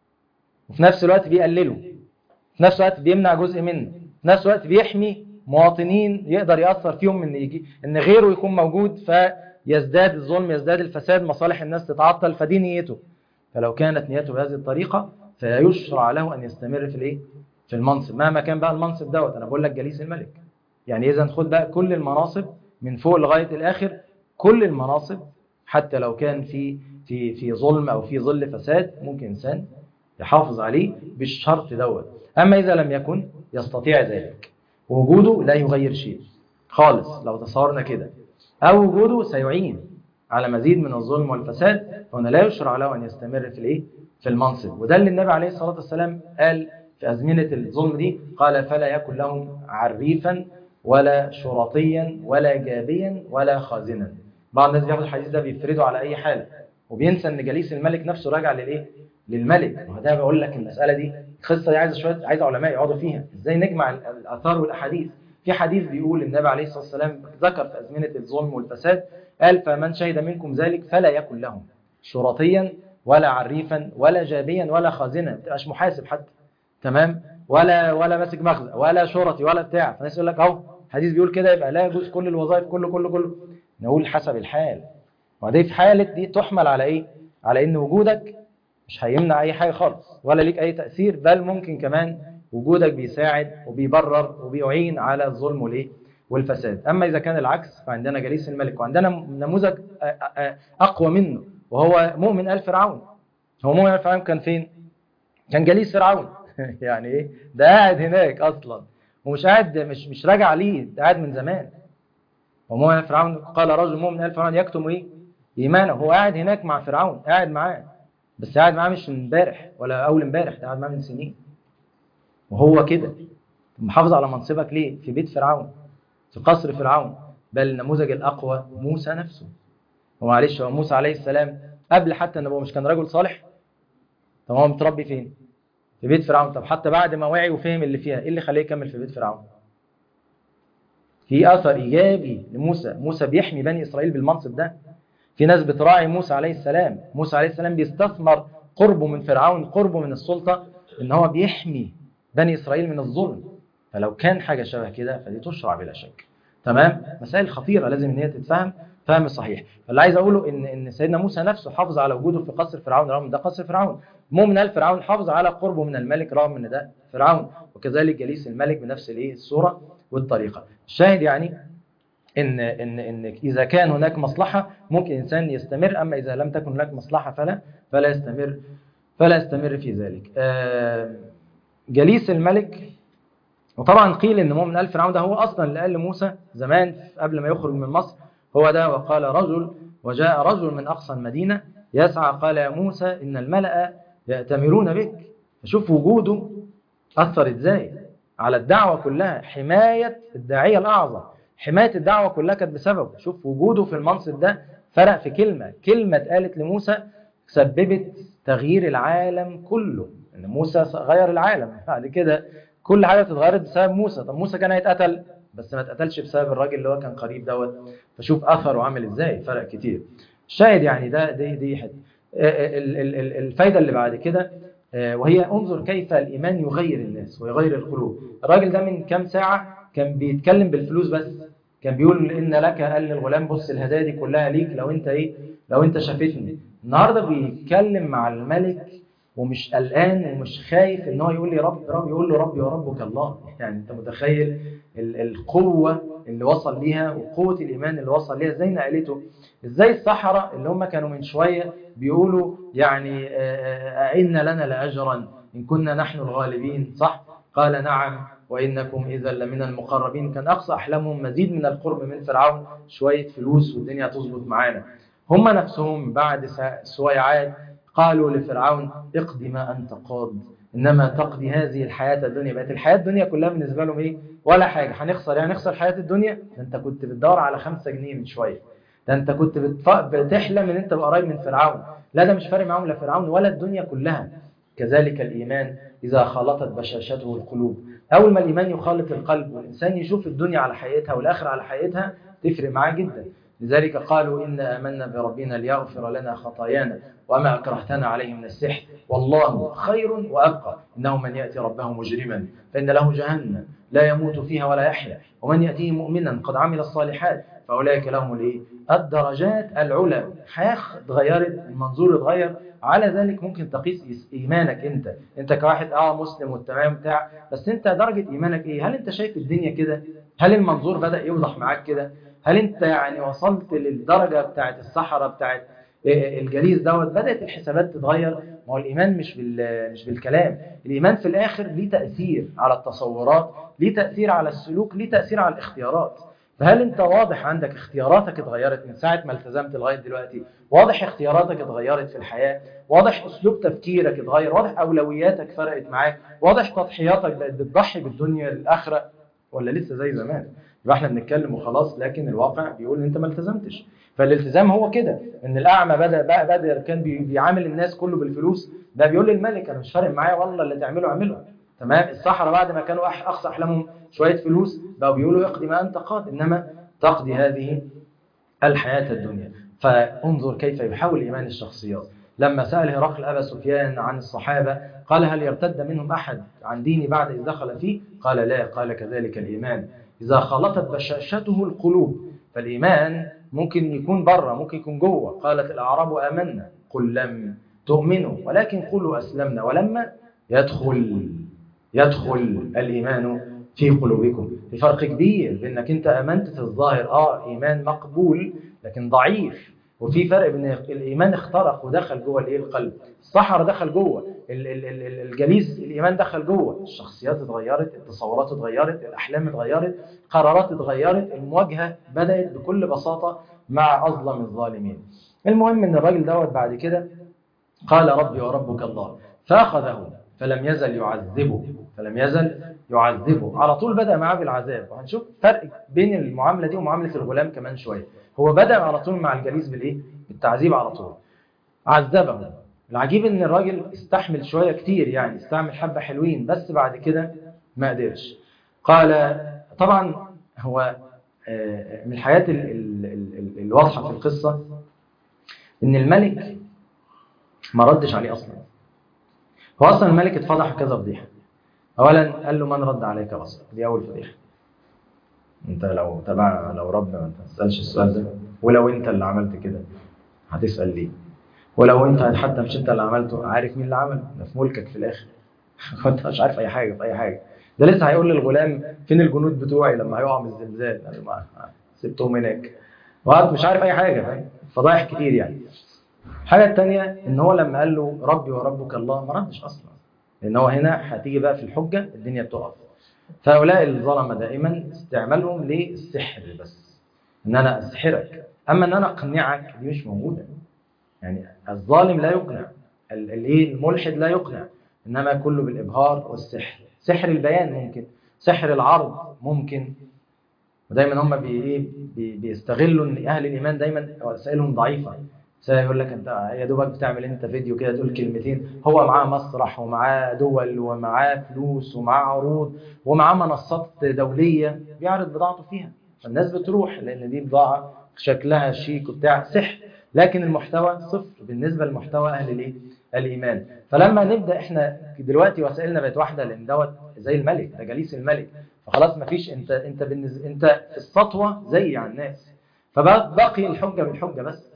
وفي نفس الوقت بيقلله في نفس الوقت بيمنع جزء منه في نفس الوقت بيحمي مواطنين يقدر يأثر فيهم ان يجي ان غيره يكون موجود فيزداد الظلم يزداد الفساد مصالح الناس تتعطل فدي نيته فلو كانت نيته بهذه الطريقة فيشرع له ان يستمر في الايه في المنصب مهما كان بقى المنصب دوت انا بقول لك جليس الملك يعني اذا خد بقى كل المناصب من فوق لغاية الاخر كل المناصب حتى لو كان في في في ظلم او في ظل فساد ممكن انسان يحافظ عليه بالشرط دوت اما اذا لم يكن يستطيع ذلك وجوده لا يغير شيء خالص لو تصورنا كده او وجوده سيعين على مزيد من الظلم والفساد فهنا لا يشرع له ان يستمر في الايه في المنصب وده اللي النبي عليه الصلاه والسلام قال في ازمنه الظلم دي قال فلا يكن لهم عريفا ولا شرطيا ولا جابيا ولا خازنا بعض الناس بياخدوا الحديث ده بيفرده على اي حاله وبينسى ان جليس الملك نفسه راجع للايه للملك وده بقول لك المساله دي القصه دي عايزه شويه عايزه علماء يقعدوا فيها ازاي نجمع ال- الاثار والاحاديث في حديث بيقول النبي عليه الصلاه والسلام ذكر في ازمنه الظلم والفساد قال فمن شهد منكم ذلك فلا يكن لهم شرطيا ولا عريفا ولا جابيا ولا خازنا ما تبقاش محاسب حتى تمام ولا ولا ماسك مخزن ولا شرطي ولا بتاع فالناس يقول لك اهو الحديث بيقول كده يبقى لا يجوز كل الوظائف كله كله كله نقول حسب الحال ودي في حالة دي تحمل على ايه على ان وجودك مش هيمنع اي حاجة خالص ولا ليك اي تأثير بل ممكن كمان وجودك بيساعد وبيبرر وبيعين على الظلم والايه والفساد اما اذا كان العكس فعندنا جليس الملك وعندنا نموذج أ- أ- اقوى منه وهو مؤمن ال فرعون هو مؤمن ال فرعون كان فين كان جليس فرعون يعني ايه ده قاعد هناك اصلا ومش قاعد مش مش راجع ليه ده قاعد من زمان ومؤمن فرعون قال رجل مؤمن آل فرعون يكتم ايه ايمانه هو قاعد هناك مع فرعون قاعد معاه بس قاعد معاه مش من امبارح ولا اول امبارح ده قاعد معاه من سنين وهو كده محافظ على منصبك ليه في بيت فرعون في قصر فرعون بل النموذج الاقوى موسى نفسه ومعلش هو موسى عليه السلام قبل حتى النبوه مش كان رجل صالح طب هو متربي فين في بيت فرعون طب حتى بعد ما وعي وفهم اللي فيها ايه اللي خليه يكمل في بيت فرعون في اثر ايجابي لموسى موسى بيحمي بني اسرائيل بالمنصب ده في ناس بتراعي موسى عليه السلام موسى عليه السلام بيستثمر قربه من فرعون قربه من السلطه ان هو بيحمي بني اسرائيل من الظلم فلو كان حاجه شبه كده فدي تشرع بلا شك تمام مسائل خطيره لازم ان هي تتفهم فهم صحيح فاللي عايز اقوله ان ان سيدنا موسى نفسه حافظ على وجوده في قصر فرعون رغم ان ده قصر فرعون مؤمن ال فرعون حافظ على قربه من الملك رغم ان ده فرعون وكذلك جليس الملك بنفس الايه الصوره والطريقه الشاهد يعني ان ان ان اذا كان هناك مصلحه ممكن انسان يستمر اما اذا لم تكن هناك مصلحه فلا فلا يستمر فلا يستمر في ذلك آه، جليس الملك وطبعا قيل ان مؤمن ال فرعون ده هو اصلا اللي قال لموسى زمان قبل ما يخرج من مصر هو ده وقال رجل وجاء رجل من اقصى المدينه يسعى قال يا موسى ان الملا ياتمرون بك فشوف وجوده اثر ازاي على الدعوه كلها حمايه الداعيه الاعظم حمايه الدعوه كلها كانت بسببه شوف وجوده في المنصب ده فرق في كلمه كلمه اتقالت لموسى سببت تغيير العالم كله ان موسى غير العالم بعد كده كل حاجه اتغيرت بسبب موسى طب موسى كان هيتقتل بس ما اتقتلش بسبب الراجل اللي هو كان قريب دوت فشوف اثره عامل ازاي فرق كتير الشاهد يعني ده دي دي حته ال- ال- ال- الفايده اللي بعد كده آه، وهي انظر كيف الايمان يغير الناس ويغير القلوب الراجل ده من كام ساعه كان بيتكلم بالفلوس بس كان بيقول ان لك قال للغلام بص الهدايا دي كلها ليك لو انت ايه لو انت شافتني النهارده بيتكلم مع الملك ومش قلقان ومش خايف ان هو يقول لي رب رب يقول له ربي وربك الله يعني انت متخيل ال- القوه اللي وصل ليها وقوه الايمان اللي وصل ليها ازاي نقلته ازاي السحره اللي هم كانوا من شويه بيقولوا يعني آه، أئن لنا لاجرا ان كنا نحن الغالبين صح قال نعم وانكم اذا لمن المقربين كان اقصى احلامهم مزيد من القرب من فرعون شويه فلوس والدنيا تظبط معانا هم نفسهم بعد سا- سويعات قالوا لفرعون اقض ما انت قاض انما تقضي هذه الحياه الدنيا بقت الحياه الدنيا كلها بالنسبه لهم ايه ولا حاجه هنخسر يعني نخسر حياه الدنيا ده انت كنت بتدور على خمسة جنيه من شويه ده انت كنت بتف... بتحلم ان انت تبقى قريب من فرعون لا ده مش فارق معاهم لا فرعون ولا الدنيا كلها كذلك الايمان اذا خالطت بشاشته القلوب اول ما الايمان يخالط القلب والانسان يشوف الدنيا على حقيقتها والاخره على حقيقتها تفرق معاه جدا لذلك قالوا إنا آمنا بربنا ليغفر لنا خطايانا وما أكرهتنا عليه من السحر والله خير وأبقى إنه من يأتي ربه مجرما فإن له جهنم لا يموت فيها ولا يحيا ومن يأتيه مؤمنا قد عمل الصالحات فأولئك لهم الإيه؟ الدرجات العلى الحياة اتغيرت المنظور اتغير على ذلك ممكن تقيس إيمانك أنت أنت كواحد آه مسلم والتمام بتاع بس أنت درجة إيمانك إيه هل أنت شايف الدنيا كده هل المنظور بدأ يوضح معاك كده هل انت يعني وصلت للدرجة بتاعت الصحراء بتاعت الجليس دوت بدأت الحسابات تتغير ما هو الإيمان مش بال مش بالكلام الإيمان في الآخر ليه تأثير على التصورات ليه تأثير على السلوك ليه تأثير على الاختيارات فهل انت واضح عندك اختياراتك اتغيرت من ساعة ما التزمت لغاية دلوقتي واضح اختياراتك اتغيرت في الحياة واضح اسلوب تفكيرك اتغير واضح اولوياتك فرقت معاك واضح تضحياتك بقت بتضحي بالدنيا للاخره ولا لسه زي زمان يبقى احنا بنتكلم وخلاص لكن الواقع بيقول ان انت ما التزمتش فالالتزام هو كده ان الاعمى بدا بقى بدا كان بي- بيعامل الناس كله بالفلوس ده بيقول للملك انا مش فارق معايا والله اللي تعمله اعمله تمام الصحراء بعد ما كانوا أح- اقصى احلامهم شويه فلوس بقوا بيقولوا اقضي ما انت قاض انما تقضي هذه الحياه الدنيا فانظر كيف يحول ايمان الشخصيات لما سال هرقل ابا سفيان عن الصحابه قال هل يرتد منهم احد عن ديني بعد اذ دخل فيه قال لا قال كذلك الايمان إذا خلطت بشاشته القلوب فالإيمان ممكن يكون بره ممكن يكون جوه قالت الأعراب آمنا قل لم تؤمنوا ولكن قولوا أسلمنا ولما يدخل يدخل الإيمان في قلوبكم في فرق كبير بأنك أنت آمنت في الظاهر آه إيمان مقبول لكن ضعيف وفي فرق بين الايمان اخترق ودخل جوه الايه القلب الصحراء دخل جوه ال- ال- ال- الجليس الايمان دخل جوه الشخصيات اتغيرت التصورات اتغيرت الاحلام اتغيرت قرارات اتغيرت المواجهه بدات بكل بساطه مع اظلم الظالمين المهم ان الراجل دوت بعد كده قال ربي وربك الله فاخذه فلم يزل يعذبه فلم يزل يعذبه على طول بدا معاه بالعذاب وهنشوف فرق بين المعامله دي ومعامله الغلام كمان شويه هو بدا على طول مع الجليس بالايه بالتعذيب على طول عذبه العجيب ان الراجل استحمل شويه كتير يعني استعمل حبه حلوين بس بعد كده ما قدرش قال طبعا هو من الحاجات ال- ال- ال- ال- الواضحة في القصة إن الملك ما ردش عليه أصلا هو أصلا الملك اتفضح كذا فضيحة أولا قال له من رد عليك بصرك دي أول فضيحة أنت لو تبع لو رب ما تسألش السؤال ده ولو أنت اللي عملت كده هتسأل ليه ولو أنت حتى مش أنت اللي عملته عارف مين اللي عمله ده في ملكك في الآخر وأنت مش عارف أي حاجة في أي حاجة ده لسه هيقول للغلام فين الجنود بتوعي لما هيقع من الزلزال قال له ما سبتهم هناك وقعد مش عارف اي حاجه فاهم فضايح كتير يعني الحاجه الثانيه ان هو لما قال له ربي وربك الله ما ردش اصلا لان هو هنا هتيجي بقى في الحجه الدنيا بتقف فهؤلاء الظلمه دائما استعمالهم للسحر بس ان انا اسحرك اما ان انا اقنعك دي مش موجوده يعني الظالم لا يقنع ال- الايه الملحد لا يقنع انما كله بالابهار والسحر سحر البيان ممكن سحر العرض ممكن ودايما هم بي إيه بي بيستغلوا ان اهل الايمان دايما وسائلهم ضعيفه يقول لك انت يا دوبك بتعمل انت فيديو كده تقول كلمتين هو معاه مسرح ومعاه دول ومعاه فلوس ومعاه عروض ومعاه منصات دوليه بيعرض بضاعته فيها فالناس بتروح لان دي بضاعه شكلها شيك وبتاع سحر لكن المحتوى صفر بالنسبه لمحتوى اهل الايه الايمان فلما نبدا احنا دلوقتي وسائلنا بقت واحده لان دوت زي الملك ده جليس الملك فخلاص مفيش انت انت بالنسبه انت في السطوه زي على الناس فبقي الحجه بالحجه بس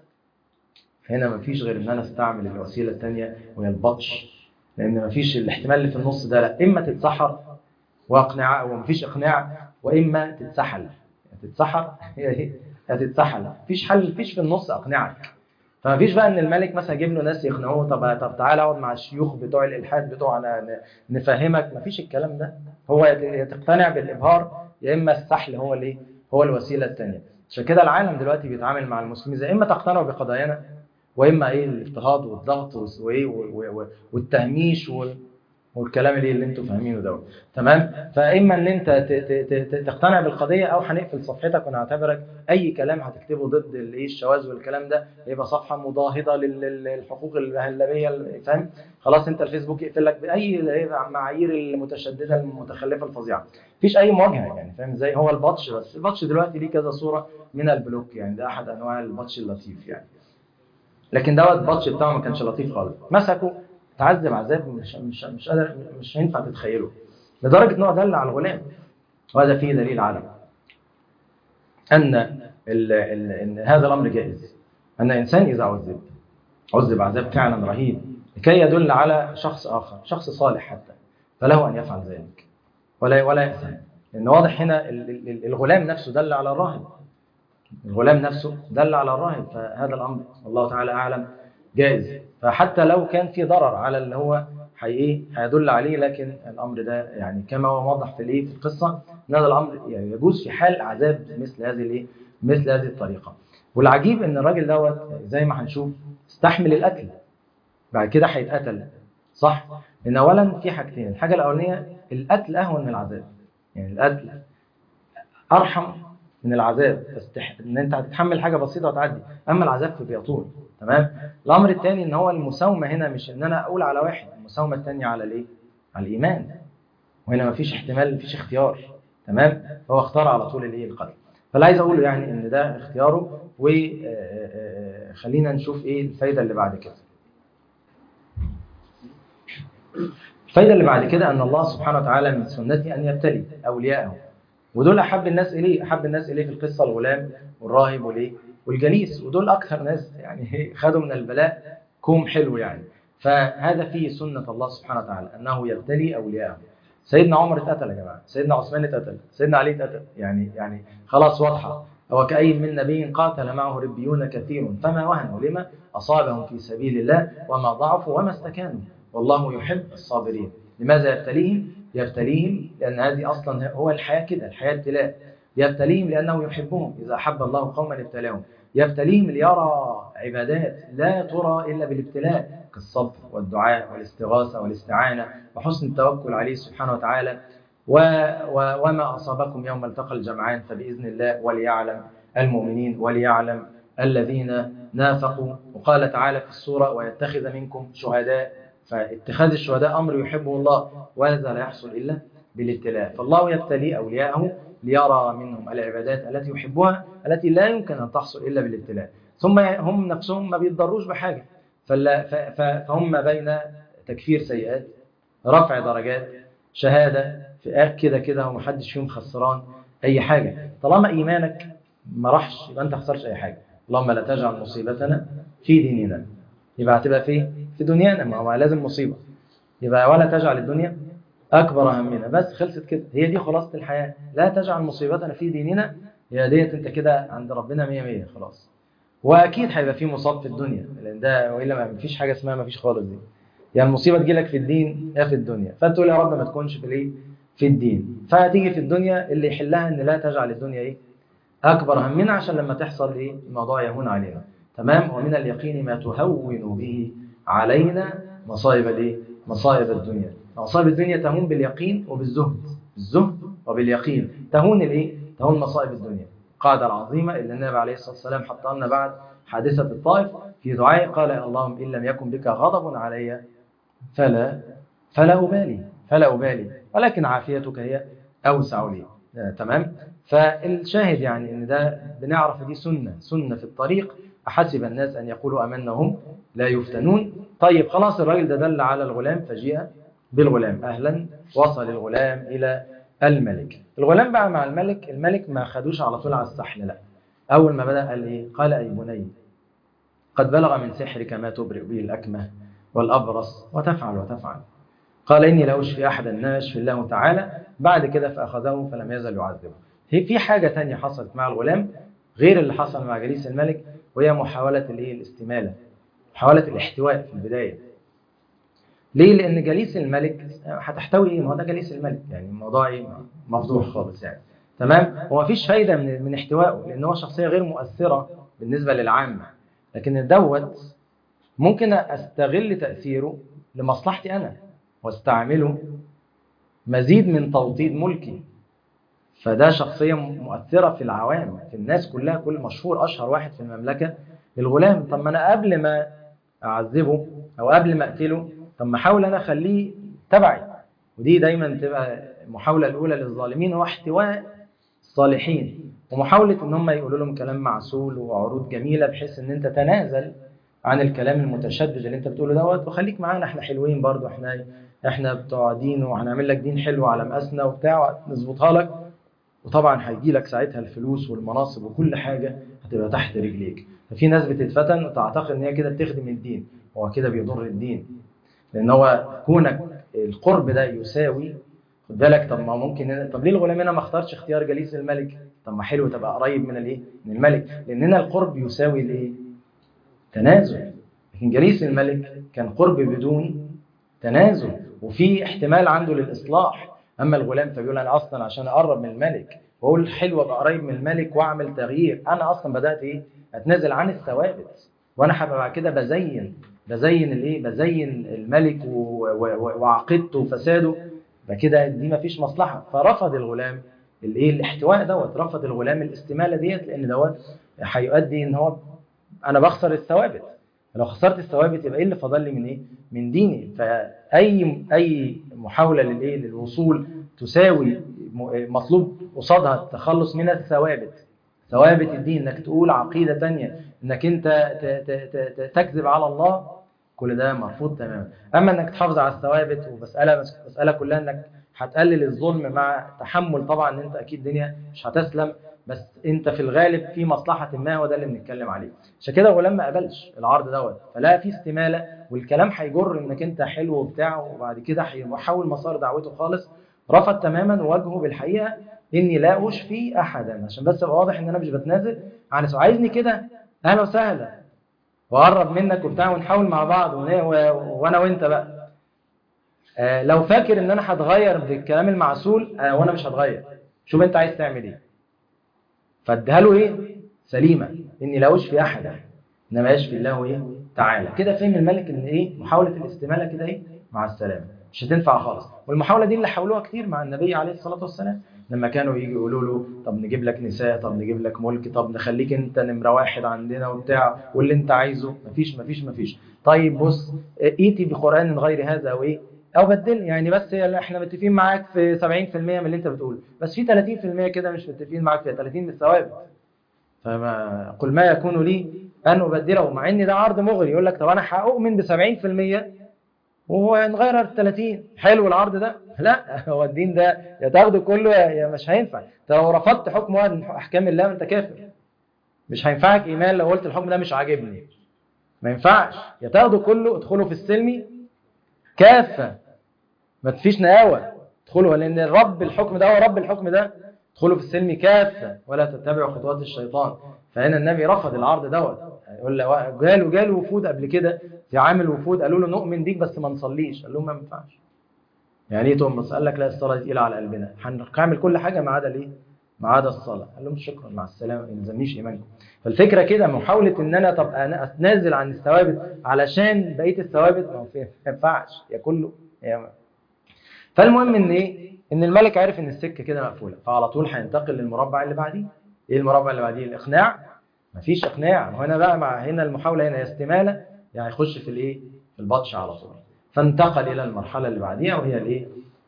هنا مفيش غير ان انا استعمل الوسيله الثانيه وهي البطش لان مفيش الاحتمال اللي في النص ده لا اما تتسحر واقناع ومفيش اقناع واما تتسحل تتسحر هي هتتسحل مفيش حل مفيش في النص اقنعك فمفيش بقى ان الملك مثلا يجيب له ناس يقنعوه طب طب تعالى اقعد مع الشيوخ بتوع الالحاد بتوعنا ن- نفهمك مفيش الكلام ده هو يا تقتنع بالابهار يا اما السحل هو الايه هو الوسيله الثانيه عشان كده العالم دلوقتي بيتعامل مع المسلمين زي اما تقتنعوا بقضايانا واما ايه الاضطهاد والضغط وس- وايه و- و- و- والتهميش وال- والكلام اللي اللي انتوا فاهمينه دوت تمام فاما ان انت ت- ت- ت- تقتنع بالقضيه او هنقفل صفحتك ونعتبرك اي كلام هتكتبه ضد الايه الشواذ والكلام ده يبقى صفحه مضاهضه لل- لل- للحقوق الهلبيه فاهم خلاص انت الفيسبوك يقفل لك باي معايير المتشدده المتخلفه الفظيعه مفيش اي مواجهه يعني فاهم ازاي هو البطش بس البطش دلوقتي ليه كذا صوره من البلوك يعني ده احد انواع البطش اللطيف يعني لكن دوت البطش بتاعه ما كانش لطيف خالص مسكه تعذب عذاب مش مش مش قادر مش هينفع تتخيله لدرجه ان هو دل على الغلام وهذا فيه دليل على ان ال ال ان هذا الامر جائز ان انسان اذا عذب عذب عذاب فعلا رهيب لكي يدل على شخص اخر شخص صالح حتى فله ان يفعل ذلك ولا ولا يأثم لان واضح هنا ال- ال- ال- الغلام نفسه دل على الراهب الغلام نفسه دل على الراهب فهذا الامر والله تعالى اعلم جائز فحتى لو كان في ضرر على اللي هو حي ايه هيدل عليه لكن الامر ده يعني كما هو موضح في الايه في القصه ان هذا الامر يعني يجوز في حال عذاب مثل هذه الايه مثل هذه الطريقه والعجيب ان الراجل دوت زي ما هنشوف استحمل القتل بعد كده هيتقتل صح لان اولا في حاجتين الحاجه الاولانيه القتل اهون من العذاب يعني القتل ارحم من العذاب تستح... ان انت هتتحمل حاجه بسيطه وتعدي اما العذاب فبيطول تمام الامر الثاني ان هو المساومه هنا مش ان انا اقول على واحد المساومه الثانيه على الايه على الايمان وهنا مفيش احتمال مفيش اختيار تمام هو اختار على طول الايه القتل فاللي عايز اقوله يعني ان ده اختياره وخلينا نشوف ايه الفايده اللي بعد كده الفايده اللي بعد كده ان الله سبحانه وتعالى من سنته ان يبتلي اولياءه ودول احب الناس اليه احب الناس اليه في القصه الغلام والراهب والايه والجليس ودول اكثر ناس يعني خدوا من البلاء كوم حلو يعني فهذا فيه سنه الله سبحانه وتعالى انه يبتلي اولياءه سيدنا عمر اتقتل يا جماعه سيدنا عثمان اتقتل سيدنا علي اتقتل يعني يعني خلاص واضحه هو كأي من نبي قاتل معه ربيون كثير فما وهنوا لما أصابهم في سبيل الله وما ضعفوا وما استكانوا والله يحب الصابرين لماذا يبتليهم؟ يبتليهم لأن هذه أصلا هو الحياة كده الحياة ابتلاء يبتليهم لأنه يحبهم إذا أحب الله قوما ابتلاهم يبتليهم ليرى عبادات لا ترى إلا بالابتلاء كالصبر والدعاء والاستغاثة والاستعانة وحسن التوكل عليه سبحانه وتعالى و و وما أصابكم يوم التقى الجمعان فبإذن الله وليعلم المؤمنين وليعلم الذين نافقوا وقال تعالى في السورة ويتخذ منكم شهداء فاتخاذ الشهداء أمر يحبه الله وهذا لا يحصل إلا بالابتلاء فالله يبتلي أولياءه ليرى منهم العبادات التي يحبها التي لا يمكن أن تحصل إلا بالابتلاء ثم هم نفسهم ما بيتضروش بحاجة فلا- ف- ف- فهم بين تكفير سيئات رفع درجات شهادة في كده كده ومحدش فيهم خسران أي حاجة طالما إيمانك ما راحش يبقى أنت خسرش أي حاجة اللهم لا تجعل مصيبتنا في ديننا يبقى هتبقى في في دنيانا ما هو لازم مصيبة يبقى ولا تجعل الدنيا أكبر همنا بس خلصت كده هي دي خلاصة الحياة لا تجعل مصيبتنا في ديننا يا ديت أنت كده عند ربنا مية مية خلاص واكيد هيبقى في مصاب في الدنيا لان ده والا ما فيش حاجه اسمها ما فيش خالص دي يعني المصيبه تجيلك في الدين يا في الدنيا فتقول يا رب ما تكونش في الايه في الدين فهتيجي في الدنيا اللي يحلها ان لا تجعل الدنيا ايه اكبر همنا عشان لما تحصل ايه الموضوع يهون علينا تمام ومن اليقين ما تهون به علينا مصائب الايه مصائب الدنيا مصائب الدنيا تهون باليقين وبالزهد بالزهد وباليقين تهون الايه تهون مصائب الدنيا القاعدة العظيمة اللي النبي عليه الصلاة والسلام حطها لنا بعد حادثة الطائف في دعائه قال اللهم إن لم يكن بك غضب علي فلا فلا أبالي فلا أبالي ولكن عافيتك هي أوسع لي آه، تمام فالشاهد يعني ان ده بنعرف دي سنة سنة في الطريق أحسب الناس أن يقولوا أمنا هم لا يفتنون طيب خلاص الراجل ده دل على الغلام فجيء بالغلام أهلا وصل الغلام إلى الملك الغلام بقى مع الملك الملك ما خدوش على طول على السحل لا أول ما بدأ قال إيه قال أي بني قد بلغ من سحرك ما تبرئ به الأكمه والأبرص وتفعل وتفعل قال إني لا أشفي أحدا إنما يشفي الله تعالى بعد كده فأخذه فلم يزل يعذبه هي في حاجة تانية حصلت مع الغلام غير اللي حصل مع جليس الملك وهي محاولة الإيه الاستمالة محاولة الاحتواء في البداية ليه؟ لأن جليس الملك هتحتوي إيه؟ ما هو ده جليس الملك يعني الموضوع إيه؟ مفضوح خالص يعني تمام؟ هو مفيش فايدة من من احتوائه لأن هو شخصية غير مؤثرة بالنسبة للعامة لكن دوت ممكن أستغل تأثيره لمصلحتي أنا واستعمله مزيد من توطيد ملكي فده شخصية مؤثرة في العوام في الناس كلها كل مشهور أشهر واحد في المملكة الغلام طب ما أنا قبل ما أعذبه أو قبل ما أقتله طب ما أحاول أنا أخليه تبعي ودي دايما تبقى المحاولة الأولى للظالمين هو احتواء الصالحين ومحاولة إن هم يقولوا لهم كلام معسول وعروض جميلة بحيث إن أنت تنازل عن الكلام المتشدد اللي أنت بتقوله دوت وخليك معانا إحنا حلوين برضو إحنا إحنا بتوع دين وهنعمل لك دين حلو على مقاسنا وبتاع نظبطها لك وطبعا هيجي لك ساعتها الفلوس والمناصب وكل حاجة هتبقى تحت رجليك ففي ناس بتتفتن وتعتقد ان هي كده بتخدم الدين هو كده بيضر الدين لان هو كونك القرب ده يساوي خد بالك طب ما ممكن طب ليه الغلام هنا ما اختارش اختيار جليس الملك طب ما حلو تبقى قريب من الايه من الملك لان هنا القرب يساوي الايه تنازل لكن جليس الملك كان قرب بدون تنازل وفي احتمال عنده للاصلاح اما الغلام فبيقول انا اصلا عشان اقرب من الملك واقول حلو ابقى قريب من الملك واعمل تغيير انا اصلا بدات ايه اتنازل عن الثوابت وانا هبقى بعد كده بزين بزين الايه بزين الملك و- و- وعقيدته وفساده فكده دي مفيش مصلحه فرفض الغلام الايه الاحتواء دوت رفض الغلام الاستماله ديت لان دوت هيؤدي ان هو انا بخسر الثوابت لو خسرت الثوابت يبقى ايه اللي فاضل لي من ايه من ديني فاي اي محاوله للايه للوصول تساوي م- مطلوب قصادها التخلص من الثوابت ثوابت الدين انك تقول عقيده تانية انك انت ت- ت- ت- ت- تكذب على الله كل ده مرفوض تماما اما انك تحافظ على الثوابت ومساله مساله كلها انك هتقلل الظلم مع تحمل طبعا ان انت اكيد الدنيا مش هتسلم بس انت في الغالب في مصلحه ما هو ده اللي بنتكلم عليه عشان كده الغلام ما قبلش العرض دوت فلا في استماله والكلام هيجر انك انت حلو وبتاع وبعد كده هيحول مسار دعوته خالص رفض تماما وجهه بالحقيقه اني لا اشفي احدا عشان بس ابقى واضح ان انا مش بتنازل عن سؤال عايزني كده اهلا وسهلا واقرب منك وبتاع ونحاول مع بعض ون- و- وانا وانت بقى آه، لو فاكر ان انا هتغير بالكلام المعسول آه، وانا مش هتغير شوف انت عايز تعمل ايه فاديها له ايه سليمه اني لا اشفي احدا انما يشفي الله ايه تعالى كده فهم الملك ان ايه محاوله الاستماله كده ايه مع السلامه مش هتنفع خالص والمحاوله دي اللي حاولوها كتير مع النبي عليه الصلاه والسلام لما كانوا يجي يقولوا له طب نجيب لك نساء طب نجيب لك ملك طب نخليك انت نمره واحد عندنا وبتاع واللي انت عايزه مفيش مفيش مفيش طيب بص ائتي بقران غير هذا او ايه او بدل يعني بس هي- احنا متفقين معاك في 70% من اللي انت بتقوله بس في 30% كده مش متفقين معاك فيها 30 من الثوابت فما قل ما يكون لي ان ابدله مع ان ده عرض مغري يقول لك طب انا هؤمن ب 70% وهو نغيرها ل 30 حلو العرض ده لا هو الدين ده يا تاخده كله يا يا مش هينفع انت لو رفضت حكم واحد من احكام الله انت كافر مش هينفعك ايمان لو قلت الحكم ده مش عاجبني ما ينفعش يا تاخده كله ادخله في السلم كافه ما تفيش نقاوه ادخلوا لان الرب الحكم ده هو رب الحكم ده ادخلوا في السلم كافه ولا تتبعوا خطوات الشيطان فهنا النبي رفض العرض دوت يقول له جاله جاله وفود قبل كده في عامل وفود قالوا له نؤمن بيك بس ما نصليش قال لهم ما ينفعش يعني ايه تقوم بس قال لك لا الصلاه دي تقيله على قلبنا هنعمل كل حاجه ما عدا الايه ما عدا الصلاه قال لهم شكرا مع السلامه ما يلزمنيش ايمانكم فالفكره كده محاوله ان انا طب انا اتنازل عن الثوابت علشان بقيه الثوابت ما هو في- ما ينفعش يا كله يا ما. فالمهم ان ايه ان الملك عرف ان السكه كده مقفوله فعلى طول هينتقل للمربع اللي بعديه ايه المربع اللي بعديه الاقناع مفيش اقناع وهنا بقى مع هنا المحاوله هنا يا استماله يعني يخش في الايه في البطش على طول فانتقل الى المرحله اللي بعديها وهي الايه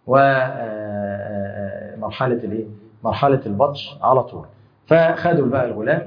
ومرحله الايه مرحله البطش على طول فخدوا بقى الغلام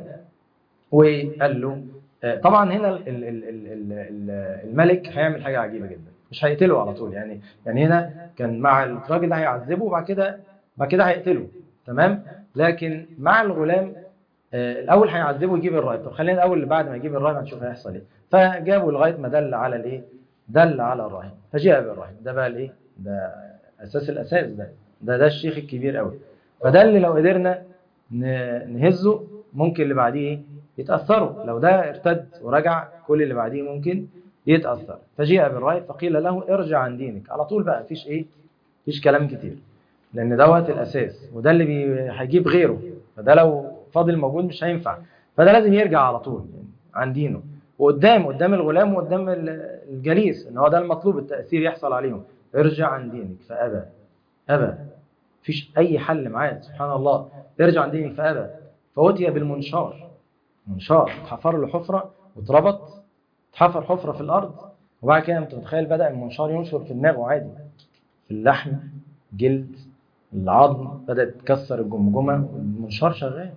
وقال له آه، طبعا هنا ال- ال- ال- ال- ال- ال- الملك هيعمل حاجه عجيبه جدا مش هيقتله على طول يعني يعني هنا كان مع الراجل ده هيعذبه وبعد كده بعد كده هيقتله تمام لكن مع الغلام آه، الاول هيعذبه ويجيب الراهب طب خلينا الاول اللي بعد ما يجيب الراهب هنشوف هيحصل ايه فجابوا لغايه ما دل على الايه دل على الراهب فجاء بالراهب ده بقى الايه ده اساس الاساس ده ده ده الشيخ الكبير قوي فده اللي لو قدرنا ن- نهزه ممكن اللي بعديه ايه يتاثروا لو ده ارتد ورجع كل اللي بعديه ممكن يتاثر فجيء بالراهب فقيل له ارجع عن دينك على طول بقى مفيش ايه مفيش كلام كتير لان دوت الاساس وده اللي بي... هيجيب غيره فده لو فاضل موجود مش هينفع فده لازم يرجع على طول يعني عن دينه وقدام قدام الغلام وقدام ال- الجليس ان هو ده المطلوب التاثير يحصل عليهم ارجع عن دينك فابى ابى مفيش اي حل معاه سبحان الله ارجع عن دينك فابى فأتي بالمنشار منشار اتحفر له حفره واتربط اتحفر حفره في الارض وبعد كده انت متخيل بدا المنشار ينشر في دماغه عادي في اللحم جلد العظم بدات تكسر الجمجمه والمنشار شغال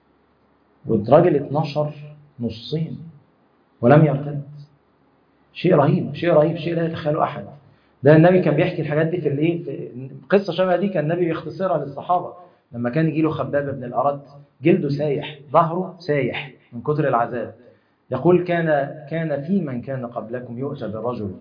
والراجل اتنشر نصين ولم يرتد شيء رهيب شيء رهيب شيء لا يتخيله احد ده النبي كان بيحكي الحاجات دي في الايه في قصه شبه دي كان النبي بيختصرها للصحابه لما كان يجي له خباب بن الارد جلده سايح ظهره سايح من كتر العذاب يقول كان كان في من كان قبلكم يؤتى برجل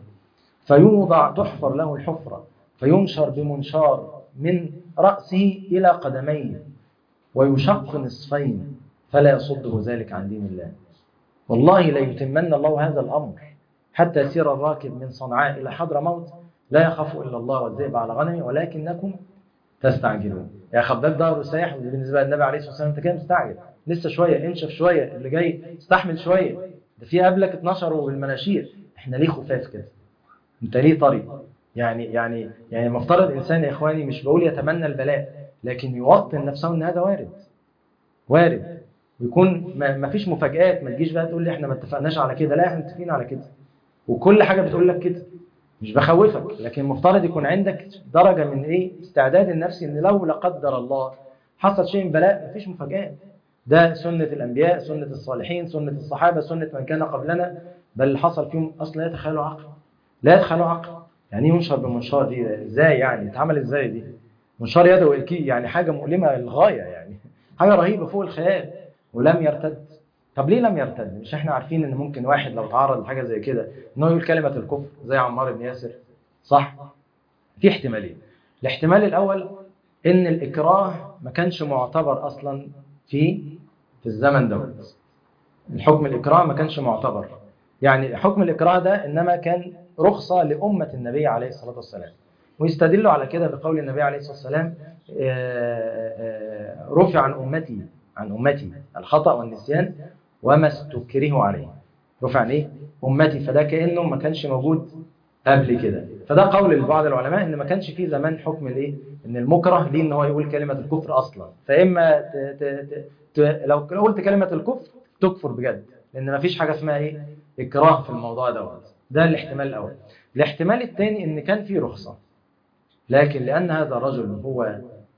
فيوضع تحفر له الحفره فينشر بمنشار من راسه الى قدميه ويشق نصفين فلا يصده ذلك عن دين الله والله ليتمن الله هذا الامر حتى يسير الراكب من صنعاء الى حضرموت لا يخاف الا الله والذئب على غنمه ولكنكم تستعجلون يا خباب ظهره سايح ودي بالنسبه للنبي عليه الصلاه والسلام انت كده مستعجل لسه شويه انشف شويه اللي جاي استحمل شويه ده في قبلك اتنشروا بالمناشير احنا ليه خفاف كده انت ليه طري يعني يعني يعني المفترض انسان يا اخواني مش بقول يتمنى البلاء لكن يوطن نفسه ان هذا وارد وارد ويكون ما ما فيش مفاجآت ما تجيش بقى تقول لي احنا ما اتفقناش على كده لا احنا متفقين على كده وكل حاجه بتقول لك كده مش بخوفك لكن المفترض يكون عندك درجه من ايه استعداد النفسي ان لو لا قدر الله حصل شيء من بلاء مفيش مفاجآت ده سنة الأنبياء سنة الصالحين سنة الصحابة سنة من كان قبلنا بل اللي حصل فيهم أصلا لا يتخيلوا عقل لا يتخيلوا عقل يعني ايه ينشر بمنشار دي ازاي يعني اتعمل ازاي دي منشار يدوي الكي يعني حاجة مؤلمة للغاية يعني حاجة رهيبة فوق الخيال ولم يرتد طب ليه لم يرتد مش احنا عارفين ان ممكن واحد لو تعرض لحاجة زي كده انه يقول كلمة الكفر زي عمار بن ياسر صح في احتمالين الاحتمال الاول ان الاكراه ما كانش معتبر اصلا في في الزمن دوت الحكم الاكراه ما كانش معتبر يعني حكم الاكراه ده انما كان رخصه لامه النبي عليه الصلاه والسلام ويستدلوا على كده بقول النبي عليه الصلاه والسلام آه، آه، رفع عن امتي عن امتي الخطا والنسيان وما استكرهوا عليه رفع عن ايه امتي فده كانه ما كانش موجود قبل كده فده قول لبعض العلماء ان ما كانش في زمان حكم الايه ان المكره ليه ان هو يقول كلمه الكفر اصلا فاما ت... ت... ت... ت... لو قلت كلمه الكفر تكفر بجد لان ما فيش حاجه اسمها ايه اكراه في الموضوع دوت ده الاحتمال الاول الاحتمال الثاني ان كان في رخصه لكن لان هذا الرجل هو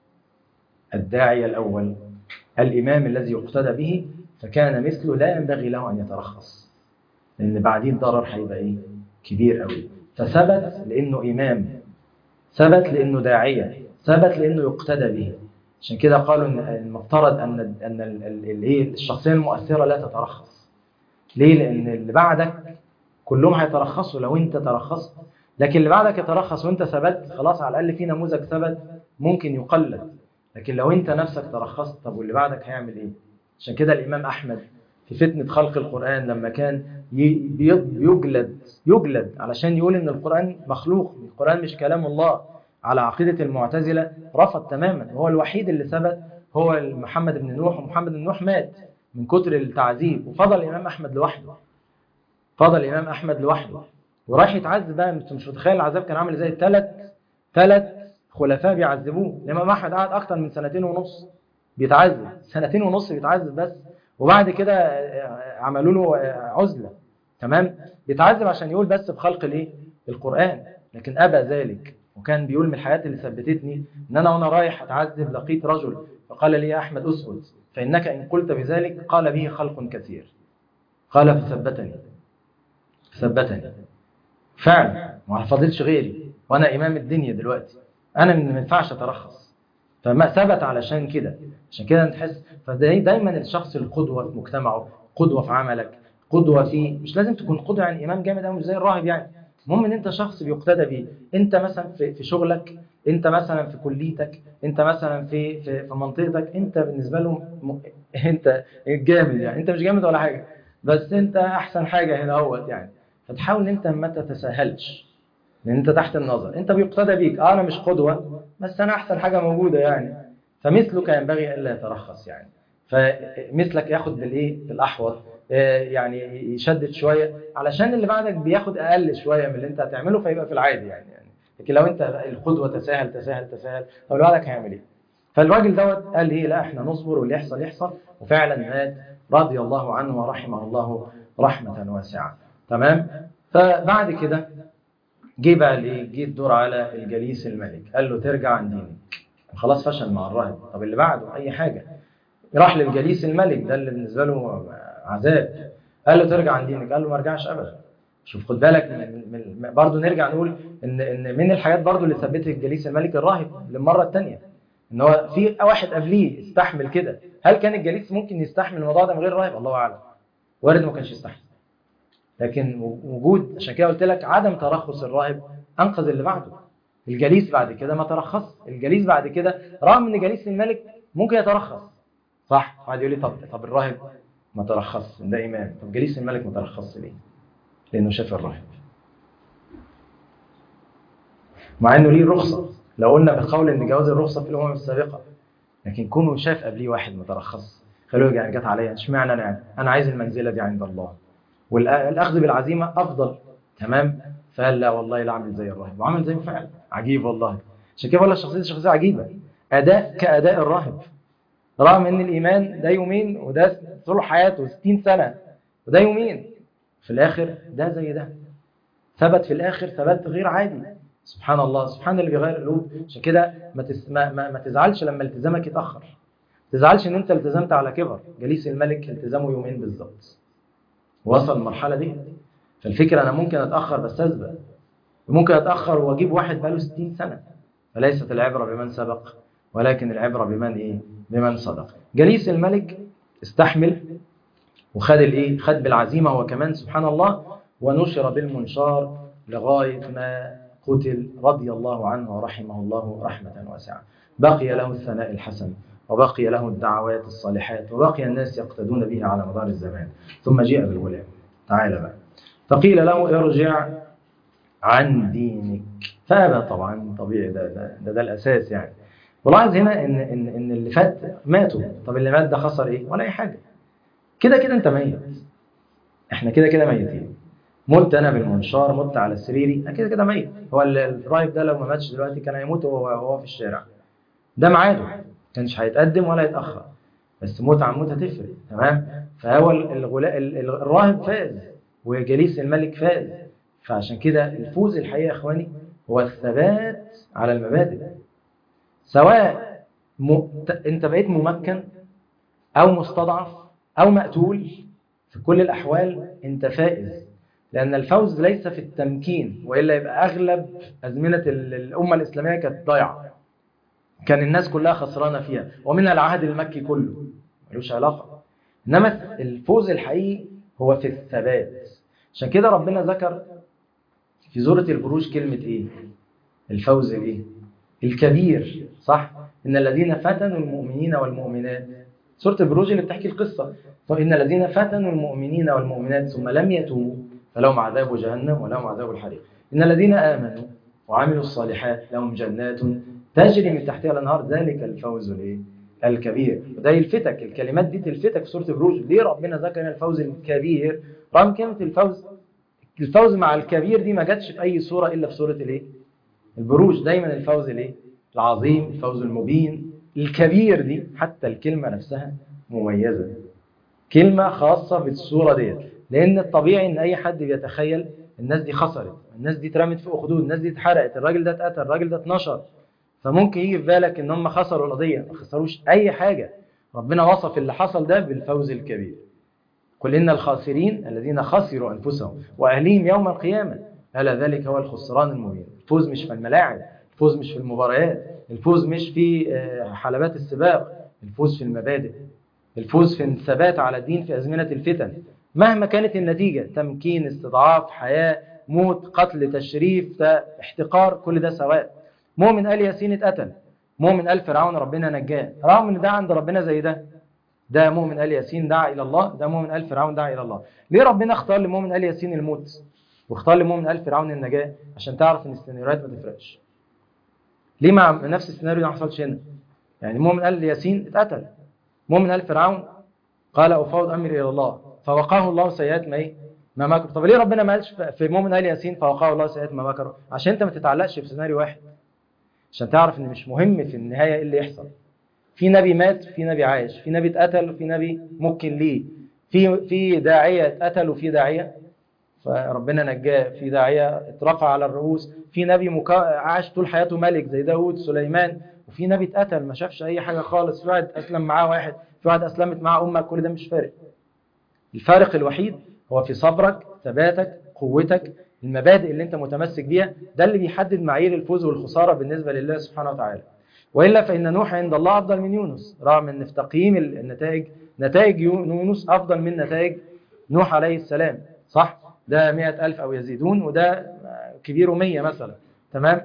الداعيه الاول الامام الذي يقتدى به فكان مثله لا ينبغي له ان يترخص لان بعدين الضرر هيبقى ايه كبير قوي فثبت لانه امام ثبت لانه داعيه ثبت لانه يقتدى به عشان كده قالوا ان المفترض ان ان ال- ال- الايه الشخصيه المؤثره لا تترخص ليه لان اللي بعدك كلهم هيترخصوا لو انت ترخصت لكن اللي بعدك يترخص وانت ثبت خلاص على الاقل في نموذج ثبت ممكن يقلد لكن لو انت نفسك ترخصت طب واللي بعدك هيعمل ايه عشان كده الامام احمد في فتنه خلق القران لما كان ي- بي- بيجلد يجلد علشان يقول ان القران مخلوق القران مش كلام الله على عقيده المعتزله رفض تماما هو الوحيد اللي ثبت هو محمد بن نوح ومحمد بن نوح مات من كتر التعذيب وفضل الامام احمد لوحده فضل الامام احمد لوحده وراح يتعذب بقى انت مش متخيل العذاب كان عامل ازاي ثلاث ثلاث خلفاء بيعذبوه الامام احمد قعد اكتر من سنتين ونص بيتعذب سنتين ونص بيتعذب بس وبعد كده آه، عملوا له آه، عزله تمام بيتعذب عشان يقول بس بخلق الايه القران لكن ابى ذلك وكان بيقول من الحاجات اللي ثبتتني ان انا وانا رايح اتعذب لقيت رجل فقال لي يا احمد اسكت فانك ان قلت بذلك قال به خلق كثير قال فثبتني ثبتني فعلا ما حفظتش غيري وانا امام الدنيا دلوقتي انا ما ينفعش اترخص فما ثبت علشان كده عشان كده تحس فدايما الشخص القدوه في مجتمعه قدوه في عملك قدوه في مش لازم تكون قدوه يعني امام جامد قوي مش زي الراهب يعني المهم ان انت شخص بيقتدى بيه انت مثلا في في شغلك انت مثلا في كليتك انت مثلا في في, في منطقتك انت بالنسبه لهم م... انت جامد يعني انت مش جامد ولا حاجه بس انت احسن حاجه هنا اهوت يعني فتحاول ان انت ما تتساهلش لان انت تحت النظر انت بيقتدى بيك اه انا مش قدوه بس انا احسن حاجه موجوده يعني فمثلك ينبغي الا يترخص يعني فمثلك ياخد بالايه بالاحوط آه، يعني يشدد شويه علشان اللي بعدك بياخد اقل شويه من اللي انت هتعمله فيبقى في العادي يعني, يعني لكن لو انت القدوه تساهل تساهل تساهل طب اللي بعدك هيعمل ايه؟ فالراجل دوت قال ايه لا احنا نصبر واللي يحصل يحصل وفعلا مات رضي الله عنه ورحمه الله رحمه واسعه تمام فبعد كده جه بقى الايه جه الدور على الجليس الملك قال له ترجع عن دينك خلاص فشل مع الراهب طب اللي بعده اي حاجه راح للجليس الملك ده اللي بالنسبه له عذاب قال له ترجع عن دينك قال له ما ارجعش ابدا شوف خد بالك من من برضه نرجع نقول ان ان من الحاجات برضه اللي ثبتت الجليس الملك الراهب للمره الثانيه ان هو في واحد قبليه استحمل كده هل كان الجليس ممكن يستحمل الموضوع ده من غير راهب الله اعلم وارد ما كانش يستحمل لكن وجود عشان كده قلت لك عدم ترخص الراهب انقذ اللي بعده الجليس بعد كده ما ترخص الجليس بعد كده رغم ان جليس الملك ممكن يترخص صح واحد يقول لي طب طب الراهب ما ترخص ده امام طب جليس الملك ما ترخصش ليه لانه شاف الراهب مع انه ليه رخصه لو قلنا بالقول ان جواز الرخصه في الامم السابقه لكن كونه شاف قبليه واحد ما ترخص خلوه يعني جت عليا اشمعنى انا يعني انا عايز المنزله دي عند الله والاخذ بالعزيمه افضل تمام فقال لا والله لا اعمل زي الراهب وعمل زيه فعلا عجيب والله عشان كده بقول لك الشخصيه دي شخصيه عجيبه اداء كاداء الراهب رغم ان الايمان ده يومين وده طول حياته 60 سنه وده يومين في الاخر ده زي ده ثبت في الاخر ثبات غير عادي سبحان الله سبحان اللي بيغير القلوب عشان كده ما, تس... ما, ما, ما تزعلش لما التزامك يتاخر ما تزعلش ان انت التزمت على كبر جليس الملك التزامه يومين بالظبط وصل المرحله دي فالفكره انا ممكن اتاخر بس اسبق وممكن اتاخر واجيب واحد بقاله 60 سنه فليست العبره بمن سبق ولكن العبره بمن ايه بمن صدق جليس الملك استحمل وخد الايه خد بالعزيمه هو كمان سبحان الله ونشر بالمنشار لغايه ما قتل رضي الله عنه ورحمه الله رحمه واسعه بقي له الثناء الحسن وبقي له الدعوات الصالحات وبقي الناس يقتدون به على مدار الزمان ثم جاء بالغلام تعال بقى فقيل له ارجع عن دينك فابى طبعا طبيعي ده ده, ده, ده الاساس يعني ولاحظ هنا ان ان ان اللي فات ماتوا طب اللي مات ده خسر ايه ولا اي حاجه كده كده انت ميت احنا كده كده ميتين مت انا بالمنشار مت على سريري انا كده كده ميت هو الرايب ده لو ما ماتش دلوقتي كان هيموت وهو هو في الشارع ده ميعاده كانش هيتقدم ولا يتاخر بس موت عن موت هتفرق تمام فهو الغلا... الراهب فاز وجليس الملك فاز فعشان كده الفوز الحقيقي يا اخواني هو الثبات على المبادئ سواء م... انت بقيت ممكن او مستضعف او مقتول في كل الاحوال انت فائز لان الفوز ليس في التمكين والا يبقى اغلب ازمنه ال- الامه الاسلاميه كانت ضايعه كان الناس كلها خسرانه فيها ومن العهد المكي كله ملوش علاقه انما الفوز الحقيقي هو في الثبات عشان كده ربنا ذكر في سوره البروج كلمه ايه الفوز الايه الكبير صح ان الذين فتنوا المؤمنين والمؤمنات سوره البروج اللي بتحكي القصه فان الذين فتنوا المؤمنين والمؤمنات ثم لم يتوبوا فلهم عذاب جهنم ولهم عذاب الحريق ان الذين امنوا وعملوا الصالحات لهم جنات تجري من تحتها الانهار ذلك الفوز الايه الكبير وده يلفتك الكلمات دي تلفتك في سوره البروج ليه ربنا ذكر هنا الفوز الكبير رغم كلمه الفوز الفوز مع الكبير دي ما جاتش في اي سوره الا في سوره الايه البروج دايما الفوز الايه العظيم الفوز المبين الكبير دي حتى الكلمه نفسها مميزه كلمه خاصه بالسوره ديت لان الطبيعي ان اي حد بيتخيل الناس دي خسرت الناس دي اترمت في اخدود الناس دي اتحرقت الراجل ده اتقتل الراجل ده اتنشر فممكن يجي في بالك ان هم خسروا القضيه ما خسروش اي حاجه ربنا وصف اللي حصل ده بالفوز الكبير قل ان الخاسرين الذين خسروا انفسهم واهليهم يوم القيامه الا ذلك هو الخسران المبين الفوز مش في الملاعب الفوز مش في المباريات الفوز مش في آه، حلبات السباق الفوز في المبادئ الفوز في الثبات على الدين في ازمنه الفتن مهما كانت النتيجه تمكين استضعاف حياه موت قتل تشريف ده احتقار كل ده سواء مؤمن ال ياسين اتقتل مؤمن ال فرعون ربنا نجاه رغم ان ده عند ربنا زي ده ده مؤمن ال ياسين دعا الى الله ده مؤمن ال فرعون دعا الى الله ليه ربنا اختار لمؤمن ال ياسين الموت واختار لمؤمن ال فرعون النجاه عشان تعرف ان السيناريوهات ما تفرقش ليه مع نفس السيناريو ده ما حصلش هنا يعني مؤمن ال ياسين اتقتل مؤمن ال فرعون قال افوض امري الى الله فوقاه الله سيئات ما ايه ما مكر طب ليه ربنا ما قالش في مؤمن ال ياسين فوقاه الله سيئات ما مكر عشان انت ما تتعلقش في سيناريو واحد عشان تعرف ان مش مهم في النهايه ايه اللي يحصل في نبي مات في نبي عايش في نبي اتقتل وفي نبي ممكن ليه في في داعيه اتقتل وفي داعيه فربنا نجاه في داعيه اترفع على الرؤوس في نبي مكا... عاش طول حياته ملك زي داود سليمان وفي نبي اتقتل ما شافش اي حاجه خالص في واحد اسلم معاه واحد في واحد اسلمت معاه امه كل ده مش فارق الفارق الوحيد هو في صبرك ثباتك قوتك المبادئ اللي انت متمسك بيها ده اللي بيحدد معايير الفوز والخساره بالنسبه لله سبحانه وتعالى والا فان نوح عند الله افضل من يونس رغم ان في تقييم النتائج نتائج يونس افضل من نتائج نوح عليه السلام صح ده مئة ألف أو يزيدون وده كبير مية مثلا تمام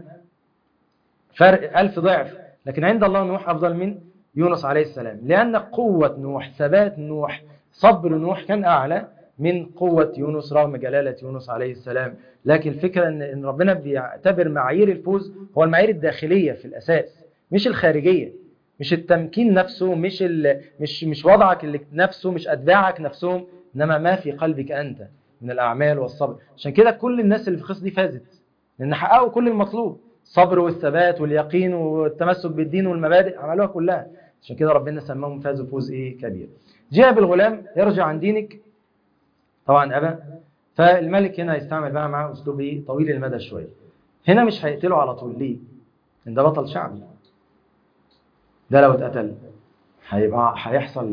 فرق ألف ضعف لكن عند الله نوح أفضل من يونس عليه السلام لأن قوة نوح ثبات نوح صبر نوح كان أعلى من قوة يونس رغم جلالة يونس عليه السلام لكن الفكرة أن إن ربنا بيعتبر معايير الفوز هو المعايير الداخلية في الأساس مش الخارجية مش التمكين نفسه مش ال... مش مش وضعك اللي نفسه مش أتباعك نفسهم إنما ما في قلبك أنت من الأعمال والصبر عشان كده كل الناس اللي في القصة دي فازت لأن حققوا كل المطلوب الصبر والثبات واليقين والتمسك بالدين والمبادئ عملوها كلها عشان كده ربنا سماهم فازوا فوز إيه كبير جاء بالغلام يرجع عن دينك طبعا أبى فالملك هنا هيستعمل بقى معاه أسلوب إيه طويل المدى شوية هنا مش هيقتله على طول ليه؟ إن ده بطل شعبي ده لو اتقتل هيبقى هيحصل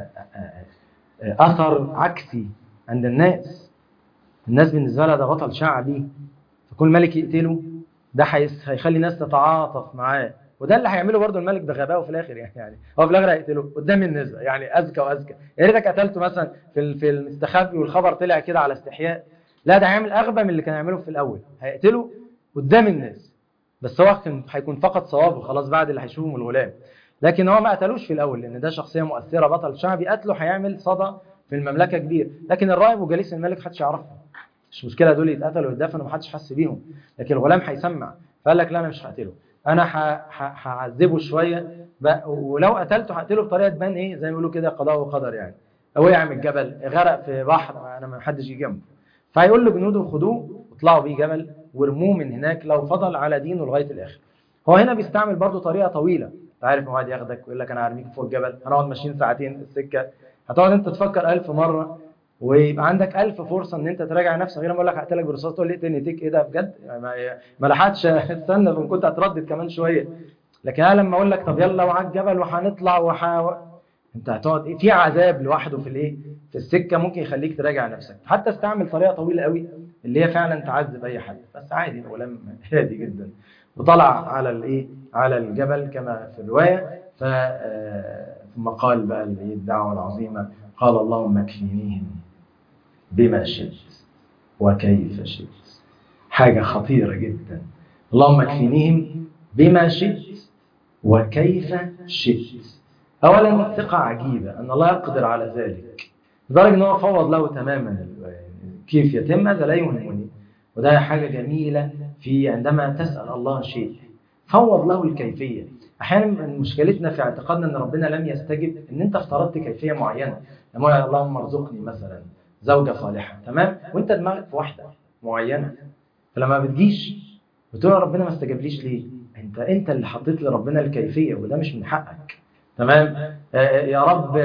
أثر عكسي عند الناس الناس بالنسبة لها ده بطل شعبي فكل ملك يقتله ده هيخلي الناس تتعاطف معاه وده اللي هيعمله برضه الملك بغبائه في الاخر يعني يعني هو في الاخر هيقتله قدام الناس يعني اذكى واذكى يا ريتك قتلته مثلا في في المستخبي والخبر طلع كده على استحياء لا ده هيعمل اغبى من اللي كان يعمله في الاول هيقتله قدام الناس بس هو كان هيكون فقط صوابه خلاص بعد اللي هيشوفه من الغلام لكن هو ما قتلوش في الاول لان ده شخصيه مؤثره بطل شعبي قتله هيعمل صدى في المملكه كبير لكن الراهب وجليس الملك محدش يعرفهم مش مشكله دول يتقتلوا ويتدفنوا محدش حس بيهم لكن الغلام هيسمع فقال لك لا انا مش هقتله انا هعذبه شويه ولو قتلته هقتله بطريقه تبان ايه زي ما بيقولوا كده قضاء وقدر يعني وقع من الجبل غرق في بحر انا ما حدش يجي جنبه فهيقول لجنوده خدوه واطلعوا بيه جبل وارموه من هناك لو فضل على دينه لغايه الاخر هو هنا بيستعمل برضه طريقه طويله انت عارف واحد ياخدك ويقول لك انا هرميك فوق الجبل هنقعد ماشيين ساعتين في السكه هتقعد انت تفكر ألف مره ويبقى عندك ألف فرصة إن أنت تراجع نفسك غير ما أقول لك هقتلك برصاص تقول لي اقتلني تيك إيه ده بجد ما, ما لحقتش استنى إن كنت هتردد كمان شوية لكن أنا لما أقول لك طب يلا وعلى الجبل وهنطلع وح أنت هتقعد إيه في عذاب لوحده في الإيه في السكة ممكن يخليك تراجع نفسك حتى استعمل طريقة طويلة قوي اللي هي فعلا تعذب أي حد بس عادي الغلام هادي جدا وطلع على الإيه على الجبل كما في الرواية ف ثم قال بقى الدعوة العظيمة قال اللهم اكفينيهم بما شئت وكيف شئت حاجة خطيرة جدا اللهم اكفينيهم بما شئت وكيف شئت أولا ثقة عجيبة أن الله يقدر على ذلك لدرجة أنه فوض له تماما كيف يتم هذا لا يهمني وده حاجة جميلة في عندما تسأل الله شيء فوض له الكيفية احيانا مشكلتنا في اعتقادنا ان ربنا لم يستجب ان انت افترضت كيفيه معينه لما اللهم ارزقني مثلا زوجه صالحه تمام وانت دماغك في واحده معينه فلما بتجيش بتقول ربنا ما استجابليش ليه انت انت اللي حطيت لربنا الكيفيه وده مش من حقك تمام آه يا رب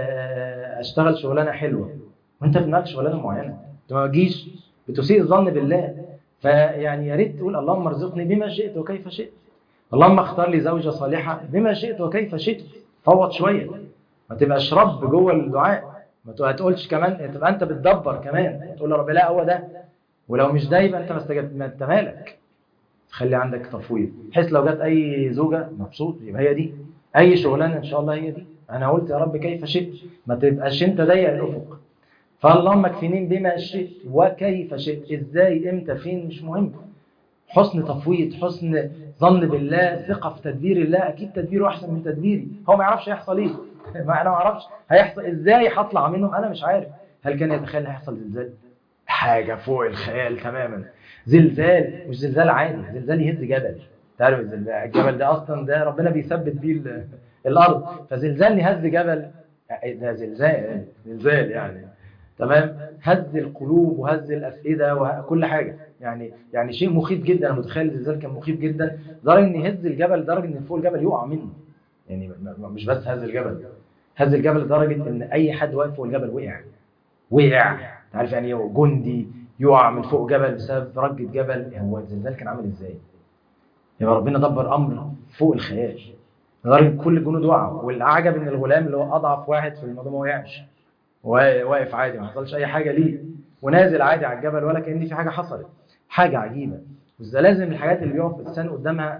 آه اشتغل شغلانه حلوه وانت في دماغك شغلانه معينه لما ما تجيش بتسيء الظن بالله فيعني يا ريت تقول اللهم ارزقني بما شئت وكيف شئت اللهم اختار لي زوجة صالحة بما شئت وكيف شئت فوض شوية ما تبقاش رب جوه الدعاء ما تقولش كمان تبقى انت بتدبر كمان تقول يا رب لا هو ده ولو مش ده يبقى انت ما استجبت ما انت مالك خلي عندك تفويض بحيث لو جت اي زوجة مبسوط يبقى هي دي اي شغلانه ان شاء الله هي دي انا قلت يا رب كيف شئت ما تبقاش انت ضيق الافق فاللهم اكفنين بما شئت وكيف شئت ازاي امتى فين مش مهم حسن تفويض حسن ظن بالله ثقة في تدبير الله أكيد تدبيره أحسن من تدبيري هو ما يعرفش هيحصل إيه ما أنا ما أعرفش هيحصل إزاي هطلع منه أنا مش عارف هل كان يتخيل هيحصل زلزال حاجة فوق الخيال تماما زلزال مش زلزال عادي زلزال يهز جبل تعرف الزلزال الجبل ده أصلا ده ربنا بيثبت بيه الأرض فزلزال يهز جبل ده زلزال زلزال يعني تمام هز القلوب وهز الافئده وكل حاجه يعني يعني شيء مخيف جدا انا متخيل الزلزال كان مخيف جدا لدرجه ان يهز الجبل لدرجه ان فوق الجبل يقع منه يعني مش بس هز الجبل هز الجبل لدرجه ان اي حد واقف فوق الجبل وقع وقع عارف يعني ايه جندي يقع من فوق جبل بسبب رجة جبل هو الزلزال كان عامل ازاي يبقى ربنا دبر امر فوق الخيال لدرجه كل الجنود وقعوا والاعجب ان الغلام اللي هو اضعف واحد في الموضوع ما وقعش واقف عادي ما حصلش اي حاجه ليه ونازل عادي على الجبل ولا كان في حاجه حصلت حاجه عجيبه بس ده لازم الحاجات اللي بيقف الانسان قدامها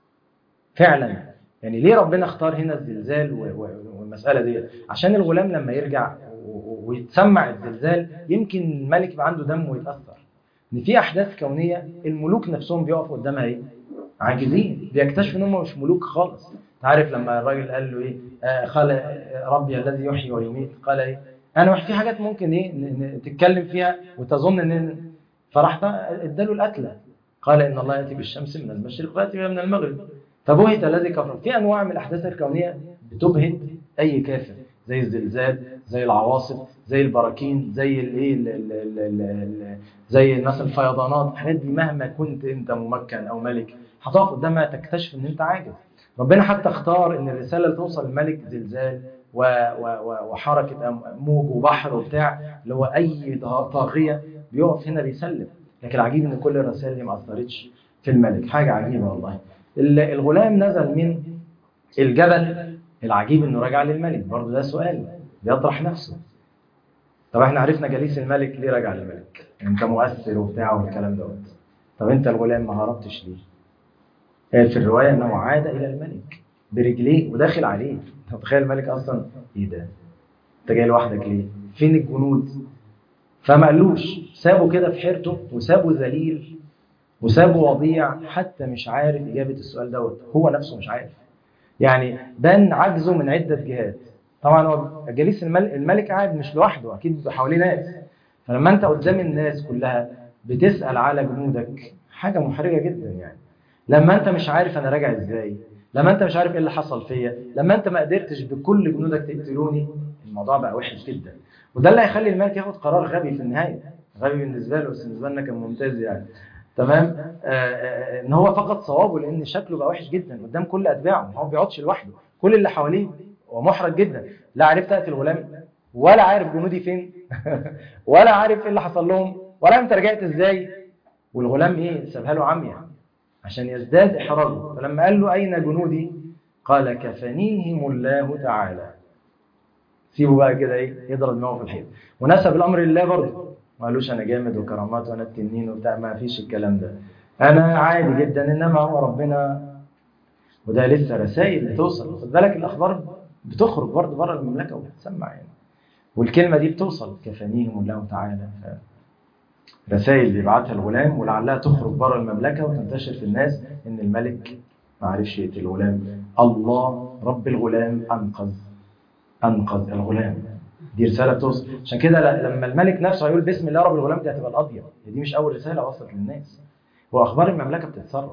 فعلا يعني ليه ربنا اختار هنا الزلزال والمساله دي عشان الغلام لما يرجع ويتسمع الزلزال يمكن الملك يبقى عنده دم ويتاثر ان في احداث كونيه الملوك نفسهم بيقفوا قدامها ايه عاجزين بيكتشفوا ان هم مش ملوك خالص عارف لما الراجل قال له ايه آه قال ربي الذي يحيي ويميت قال ايه انا في حاجات ممكن ايه تتكلم فيها وتظن ان فراح اداله القتله قال ان الله ياتي بالشمس من المشرق وياتي بها من المغرب فبهت الذي كفر في انواع من الاحداث الكونيه بتبهت اي كافر زي الزلزال زي العواصف زي البراكين زي الايه زي مثلا الفيضانات الحاجات دي مهما كنت انت ممكن او ملك هتقف قدامها تكتشف ان انت عاجز ربنا حتى اختار ان الرساله اللي توصل للملك زلزال و و و وحركه موج وبحر وبتاع اللي هو اي طاغيه بيقف هنا بيسلم لكن العجيب ان كل الرسائل دي ما اثرتش في الملك حاجه عجيبه والله الغلام نزل من الجبل العجيب انه رجع للملك برضه ده سؤال بيطرح نفسه طب احنا عرفنا جليس الملك ليه رجع للملك انت مؤثر وبتاع والكلام دوت طب انت الغلام ما هربتش ليه في الروايه انه عاد الى الملك برجليه وداخل عليه انت متخيل الملك اصلا ايه ده انت جاي لوحدك ليه فين الجنود فما قالوش سابه كده في حيرته وسابه ذليل وسابه وضيع حتى مش عارف اجابه السؤال دوت هو نفسه مش عارف يعني بان عجزه من عده جهات طبعا هو جليس الملك, الملك قاعد مش لوحده اكيد حواليه ناس فلما انت قدام الناس كلها بتسال على جنودك حاجه محرجه جدا يعني لما انت مش عارف انا راجع ازاي لما انت مش عارف ايه اللي حصل فيا لما انت ما قدرتش بكل جنودك تقتلوني الموضوع بقى وحش جدا وده اللي هيخلي الملك ياخد قرار غبي في النهايه غبي بالنسبه له بس بالنسبه لنا كان ممتاز يعني تمام آآ آآ ان هو فقد صوابه لان شكله بقى وحش جدا قدام كل اتباعه هو ما بيقعدش لوحده كل اللي حواليه هو محرج جدا لا عرفت تقتل الغلام ولا عارف جنودي فين ولا عارف ايه اللي حصل لهم ولا انت رجعت ازاي والغلام ايه سابها له عمية عشان يزداد احراجه فلما قال له اين جنودي قال كفنيهم الله تعالى سيبه بقى كده ايه يضرب دماغه في الحيط ونسب الامر لله برضه ما قالوش انا جامد وكرامات وانا التنين وبتاع ما فيش الكلام ده انا عادي جدا انما هو ربنا وده لسه رسائل بتوصل خد بالك الاخبار بتخرج برضه بره المملكه وبتسمع يعني والكلمه دي بتوصل كفانيهم الله تعالى رسائل بيبعتها الغلام ولعلها تخرج بره المملكه وتنتشر في الناس ان الملك ما عرفش يقتل الغلام الله رب الغلام انقذ انقذ الغلام دي رساله بتوصل عشان كده لما الملك نفسه هيقول بسم الله رب الغلام دي هتبقى القضيه دي مش اول رساله وصلت للناس واخبار المملكه بتتصرف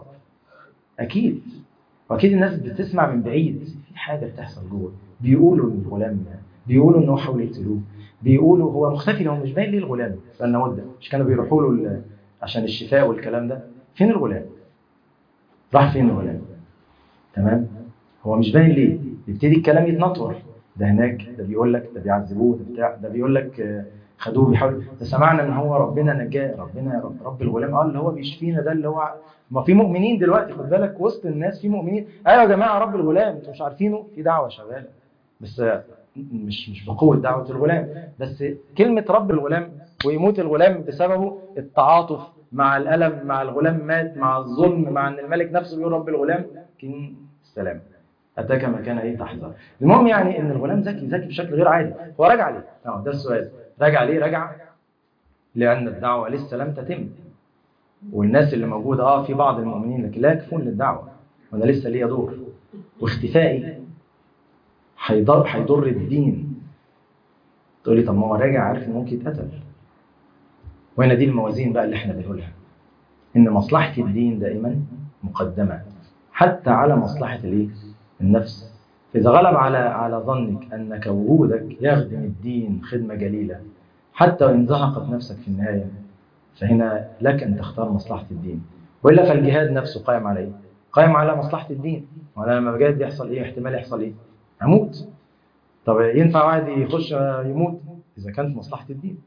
اكيد واكيد الناس بتسمع من بعيد في حاجه بتحصل جوه بيقولوا ان الغلام بيقولوا ان هو حاول يقتلوه بيقولوا هو مختفي هو مش باين ليه الغلام بقالنا مده مش كانوا بيروحوا له عشان الشفاء والكلام ده فين الغلام راح فين الغلام تمام هو مش باين ليه يبتدي الكلام يتنطور ده هناك ده بيقول لك ده بيعذبوه ده بتاع ده بيقول لك خدوه بيحاول ده سمعنا ان هو ربنا نجاه ربنا يا رب رب الغلام اه اللي هو بيشفينا ده اللي هو ما في مؤمنين دلوقتي خد بالك وسط الناس في مؤمنين ايوه يا جماعه رب الغلام انتوا مش عارفينه في دعوه شغاله بس مش مش بقوه دعوه الغلام بس كلمه رب الغلام ويموت الغلام بسببه التعاطف مع الالم مع الغلام مات مع الظلم مع ان الملك نفسه بيقول رب الغلام كن السلام اتاك مكان ايه تحذر المهم يعني ان الغلام ذكي ذكي بشكل غير عادي هو راجع ليه اه ده السؤال راجع ليه راجع لان الدعوه لسه لم تتم والناس اللي موجوده اه في بعض المؤمنين لكن لا يكفون للدعوه وانا لسه ليا دور واختفائي هيضر هيضر الدين تقول لي طب ما هو راجع عارف ان ممكن يتقتل وهنا دي الموازين بقى اللي احنا بنقولها ان مصلحه الدين دائما مقدمه حتى على مصلحه الايه النفس اذا غلب على على ظنك انك وجودك يخدم الدين خدمه جليله حتى وان زهقت نفسك في النهايه فهنا لك ان تختار مصلحه الدين والا فالجهاد نفسه قائم على ايه؟ قائم على مصلحه الدين وانا لما بجاهد يحصل ايه؟ احتمال يحصل ايه؟ اموت طب ينفع واحد يخش يموت اذا كانت مصلحه الدين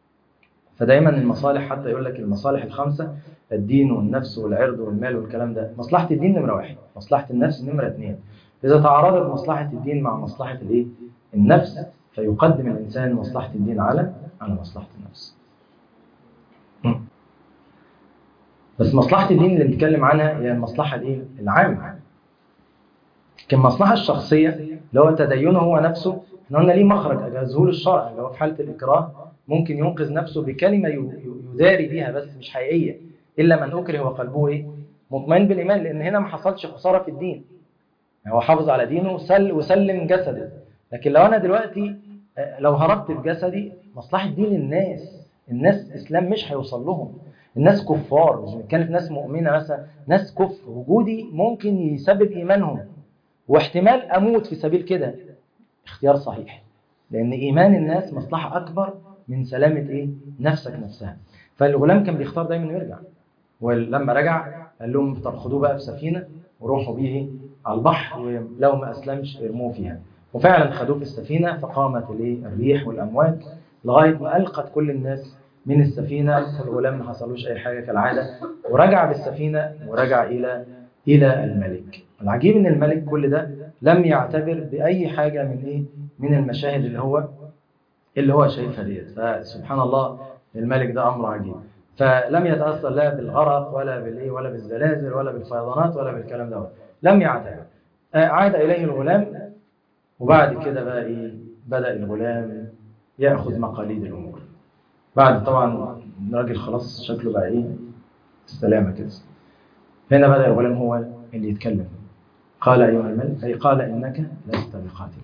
فدايما المصالح حتى يقول لك المصالح الخمسه الدين والنفس والعرض والمال والكلام ده مصلحه الدين نمره واحد مصلحه النفس نمره اثنين اذا تعارضت مصلحه الدين مع مصلحه الايه النفس فيقدم الانسان مصلحه الدين على على مصلحه النفس بس مصلحه الدين اللي بنتكلم عنها هي المصلحه الايه العامه لكن المصلحه الشخصيه اللي هو تدينه هو نفسه احنا قلنا ليه مخرج اجازه له الشرع اللي هو في حاله الاكراه ممكن ينقذ نفسه بكلمه يداري بيها بس مش حقيقيه الا من اكره وقلبه ايه مطمئن بالايمان لان هنا ما حصلش خساره في الدين هو حافظ على دينه وسل وسلم جسده لكن لو انا دلوقتي لو هربت بجسدي مصلحه دين الناس الناس اسلام مش هيوصل لهم الناس كفار مش بنتكلم في ناس مؤمنه مثلا ناس كفر وجودي ممكن يسبب ايمانهم واحتمال اموت في سبيل كده اختيار صحيح لان ايمان الناس مصلحه اكبر من سلامه ايه نفسك نفسها فالغلام كان بيختار دايما انه يرجع ولما رجع قال لهم طب خدوه بقى في سفينه وروحوا بيه على البحر ولو ما اسلمش ارموه فيها وفعلا خدوه في السفينه فقامت الايه الريح والامواج لغايه ما القت كل الناس من السفينه الغلام ما حصلوش اي حاجه كالعاده ورجع بالسفينه ورجع الى الى الملك العجيب ان الملك كل ده لم يعتبر باي حاجه من ايه من المشاهد اللي هو اللي هو شايفها ديت فسبحان الله الملك ده امر عجيب فلم يتاثر لا بالغرق ولا بالايه ولا بالزلازل ولا بالفيضانات ولا بالكلام ده لم يعتبر عاد اليه الغلام وبعد كده بقى ايه بدا الغلام ياخذ مقاليد الامور بعد طبعا الراجل خلاص شكله بقى ايه السلامه كده هنا بدا الغلام هو اللي يتكلم قال ايها الملك اي قال انك لست بقاتل